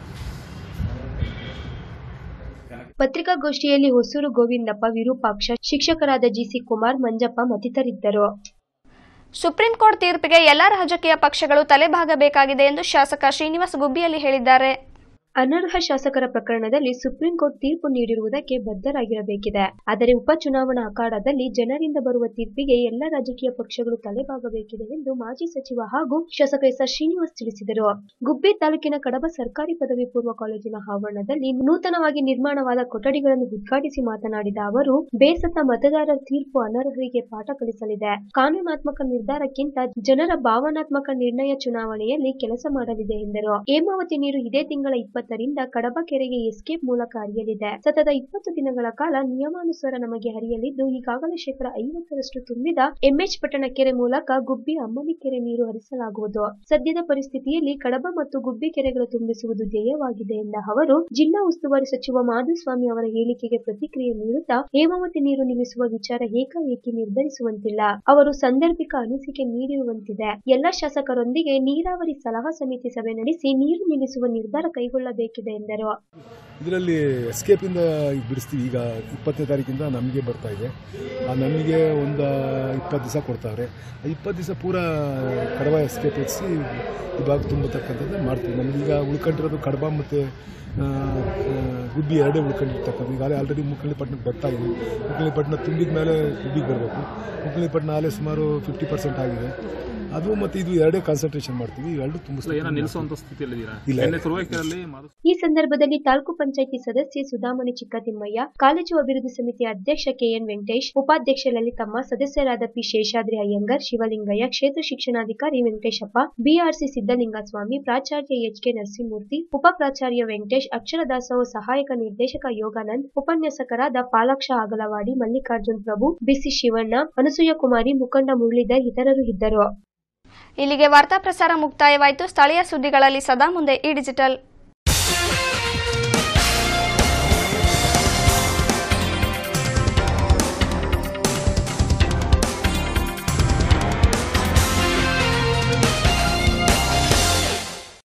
ಪತ್ರಿಕಾಗೋಷ್ಠಿಯಲ್ಲಿ ಹೊಸೂರು ಗೋವಿಂದಪ್ಪ ವಿರೂಪಾಕ್ಷ ಶಿಕ್ಷಕರಾದ ಜಿಸಿ ಕುಮಾರ್ ಮಂಜಪ್ಪ ಮತ್ತಿತರಿದ್ದರು ಸುಪ್ರೀಂ ಕೋರ್ಟ್ ತೀರ್ಪಿಗೆ ಎಲ್ಲಾ ರಾಜಕೀಯ ಪಕ್ಷಗಳು ತಲೆಬಾಗಬೇಕಾಗಿದೆ ಎಂದು ಶಾಸಕ ಶ್ರೀನಿವಾಸ್ ಗುಬ್ಬಿಯಲ್ಲಿ ಹೇಳಿದ್ದಾರೆ ಅನರ್ಹ ಶಾಸಕರ ಪ್ರಕರಣದಲ್ಲಿ ಸುಪ್ರೀಂ ಕೋರ್ಟ್ ತೀರ್ಪು ನೀಡಿರುವುದಕ್ಕೆ ಬದ್ಧರಾಗಿರಬೇಕಿದೆ ಆದರೆ ಉಪಚುನಾವಣಾ ಅಖಾಡದಲ್ಲಿ ಜನರಿಂದ ಬರುವ ತೀರ್ಪಿಗೆ ಎಲ್ಲ ರಾಜಕೀಯ ಪಕ್ಷಗಳು ತಲೆಬಾಗಬೇಕಿದೆ ಎಂದು ಮಾಜಿ ಸಚಿವ ಹಾಗೂ ಶಾಸಕ ಎಸ್ ಆರ್ ಶ್ರೀನಿವಾಸ್ ತಿಳಿಸಿದರು ಗುಬ್ಬಿ ತಾಲೂಕಿನ ಕಡಬ ಸರ್ಕಾರಿ ಪದವಿ ಪೂರ್ವ ಕಾಲೇಜಿನ ಆವರಣದಲ್ಲಿ ನೂತನವಾಗಿ ನಿರ್ಮಾಣವಾದ ಕೊಠಡಿಗಳನ್ನು ಉದ್ಘಾಟಿಸಿ ಮಾತನಾಡಿದ ಅವರು ಬೇಸತ್ತ ಮತದಾರರ ತೀರ್ಪು ಅನರ್ಹರಿಗೆ ಪಾಠ ಕಲಿಸಲಿದೆ ಕಾನೂನಾತ್ಮಕ ನಿರ್ಧಾರಕ್ಕಿಂತ ಜನರ ಭಾವನಾತ್ಮಕ ನಿರ್ಣಯ ಚುನಾವಣೆಯಲ್ಲಿ ಕೆಲಸ ಮಾಡಲಿದೆ ಎಂದರು ಹೇಮಾವತಿ ನೀರು ಇದೇ ತಿಂಗಳ ಇಪ್ಪತ್ತರಿಂದ ಕಡಬ ಕೆರೆಗೆ ಎಸ್ಕೇಪ್ ಮೂಲಕ ಹರಿಯಲಿದೆ ಸತತ ಇಪ್ಪತ್ತು ದಿನಗಳ ಕಾಲ ನಿಯಮಾನುಸಾರ ನಮಗೆ ಹರಿಯಲಿದ್ದು ಈಗಾಗಲೇ ಶೇಕಡ ಐವತ್ತರಷ್ಟು ತುಂಬಿದ ಎಂಎಚ್ ಪಟ್ಟಣ ಕೆರೆ ಮೂಲಕ ಗುಬ್ಬಿ ಅಮ್ಮನಿ ಕೆರೆ ನೀರು ಹರಿಸಲಾಗುವುದು ಸದ್ಯದ ಪರಿಸ್ಥಿತಿಯಲ್ಲಿ ಕಡಬ ಮತ್ತು ಗುಬ್ಬಿ ಕೆರೆಗಳು ತುಂಬಿಸುವುದು ಧ್ಯೇಯವಾಗಿದೆ ಎಂದ ಅವರು ಜಿಲ್ಲಾ ಉಸ್ತುವಾರಿ ಸಚಿವ ಮಾಧುಸ್ವಾಮಿ ಅವರ ಹೇಳಿಕೆಗೆ ಪ್ರತಿಕ್ರಿಯೆ ನೀಡುತ್ತಾ ಹೇಮಾವತಿ ನೀರು ನಿಲ್ಲಿಸುವ ವಿಚಾರ ಏಕಾಏಕಿ ನಿರ್ಧರಿಸುವಂತಿಲ್ಲ ಅವರು ಸಾಂದರ್ಭಿಕ ಅನಿಸಿಕೆ ನೀಡಿರುವಂತಿದೆ ಎಲ್ಲ ಶಾಸಕರೊಂದಿಗೆ ನೀರಾವರಿ ಸಲಹಾ ಸಮಿತಿ ಸಭೆ ನಡೆಸಿ ನೀರು ನಿಲ್ಲಿಸುವ ನಿರ್ಧಾರ ಕೈಗೊಳ್ಳಬೇಕಿದೆ ಎಂದರು ಇದರಲ್ಲಿ ಎಸ್ಕೇಪಿಂದ ಬಿಡಿಸ್ತೀವಿ ಈಗ ಇಪ್ಪತ್ತನೇ ತಾರೀಕಿಂದ ನಮಗೆ ಬರ್ತಾ ಇದೆ ಆ ನಮಗೆ ಒಂದು ಇಪ್ಪತ್ತು ದಿವಸ ಕೊಡ್ತಾರೆ ಇಪ್ಪತ್ತು ದಿವಸ ಪೂರ ಕಡವ ಎಸ್ಕೇಪ್ ಹೆಚ್ಚಿಸಿ ಈ ಭಾಗ ತುಂಬತಕ್ಕಂಥದ್ದು ಮಾಡ್ತೀವಿ ನಮ್ಗೆ ಈಗ ಉಳ್ಕೊಂಡಿರೋದು ಕಡಬ ಮತ್ತು ಗುಬ್ಬಿ ಎರಡೇ ಉಳ್ಕೊಂಡಿರ್ತಕ್ಕಂಥ ಈಗಾಗಲೇ ಆಲ್ರೆಡಿ ಮುಕ್ಕಳಿಪಟ್ಟಣಕ್ಕೆ ಬರ್ತಾ ಇದೆ ಮುಕ್ಕಳಿಪಟ್ಟಣ ತುಂಬಿದ ಮೇಲೆ ಗುಬ್ಬಿಗೆ ಬರಬೇಕು ಮುಕ್ಕಳಿಪಟ್ಟಣ ಆಲೇ ಸುಮಾರು ಫಿಫ್ಟಿ ಪರ್ಸೆಂಟ್ ಆಗಿದೆ ಅದು ಮತ್ತು ಇದು ಎರಡೇ ಕಾನ್ಸಂಟ್ರೇಷನ್ ಮಾಡ್ತೀವಿ ಎರಡು ಏನೋ ತುಂಬ ನಿಲ್ಲಿಸುವಂತ ಸ್ಥಿತಿಯಲ್ಲಿದ್ದೀರಾ ಇಲ್ಲ. ನಿನ್ನೆ ತುರುವೇಕೆರೆಯಲ್ಲಿ ಮಾಧು ಈ ಸಂದರ್ಭದಲ್ಲಿ ತಾಲೂಕು ಪಂಚಾಯಿತಿ ಸದಸ್ಯೆ ಸುಧಾಮಣಿ ಚಿಕ್ಕತಿಮ್ಮಯ್ಯ ಕಾಲೇಜು ಅಭಿವೃದ್ಧಿ ಸಮಿತಿ ಅಧ್ಯಕ್ಷ ಕೆಎನ್ ವೆಂಕಟೇಶ್ ಉಪಾಧ್ಯಕ್ಷ ಲಲಿತಮ್ಮ ಸದಸ್ಯರಾದ ಪಿ ಶೇಷಾದ್ರಿ ಅಯ್ಯಂಗರ್ ಶಿವಲಿಂಗಯ್ಯ ಕ್ಷೇತ್ರ ಶಿಕ್ಷಣಾಧಿಕಾರಿ ವೆಂಕಟೇಶಪ್ಪ ಬಿಆರ್ಸಿ ಸಿದ್ದಲಿಂಗಸ್ವಾಮಿ ಪ್ರಾಚಾರ್ಯ ಎಚ್ ಕೆ ನರಸಿಂಹಮೂರ್ತಿ ಉಪ ಪ್ರಾಚಾರ್ಯ ವೆಂಕಟೇಶ್ ಅಕ್ಷರ ದಾಸೋಹ ಸಹಾಯಕ ನಿರ್ದೇಶಕ ಯೋಗಾನಂದ್ ಉಪನ್ಯಾಸಕರಾದ ಪಾಲಾಕ್ಷ ಅಗಲವಾಡಿ ಮಲ್ಲಿಕಾರ್ಜುನ್ ಪ್ರಭು ಬಿಸಿ ಶಿವಣ್ಣ ಅನಸೂಯ ಕುಮಾರಿ ಮುಖಂಡ ಮುರಳೀಧರ್ ಇತರರು ಇದ್ದರು ಇಲ್ಲಿಗೆ ವಾರ್ತಾ ಪ್ರಸಾರ ಮುಕ್ತಾಯವಾಯಿತು ಸ್ಥಳೀಯ ಸುದ್ದಿಗಳಲ್ಲಿ ಸದಾ ಮುಂದೆ ಈ ಡಿಜಿಟಲ್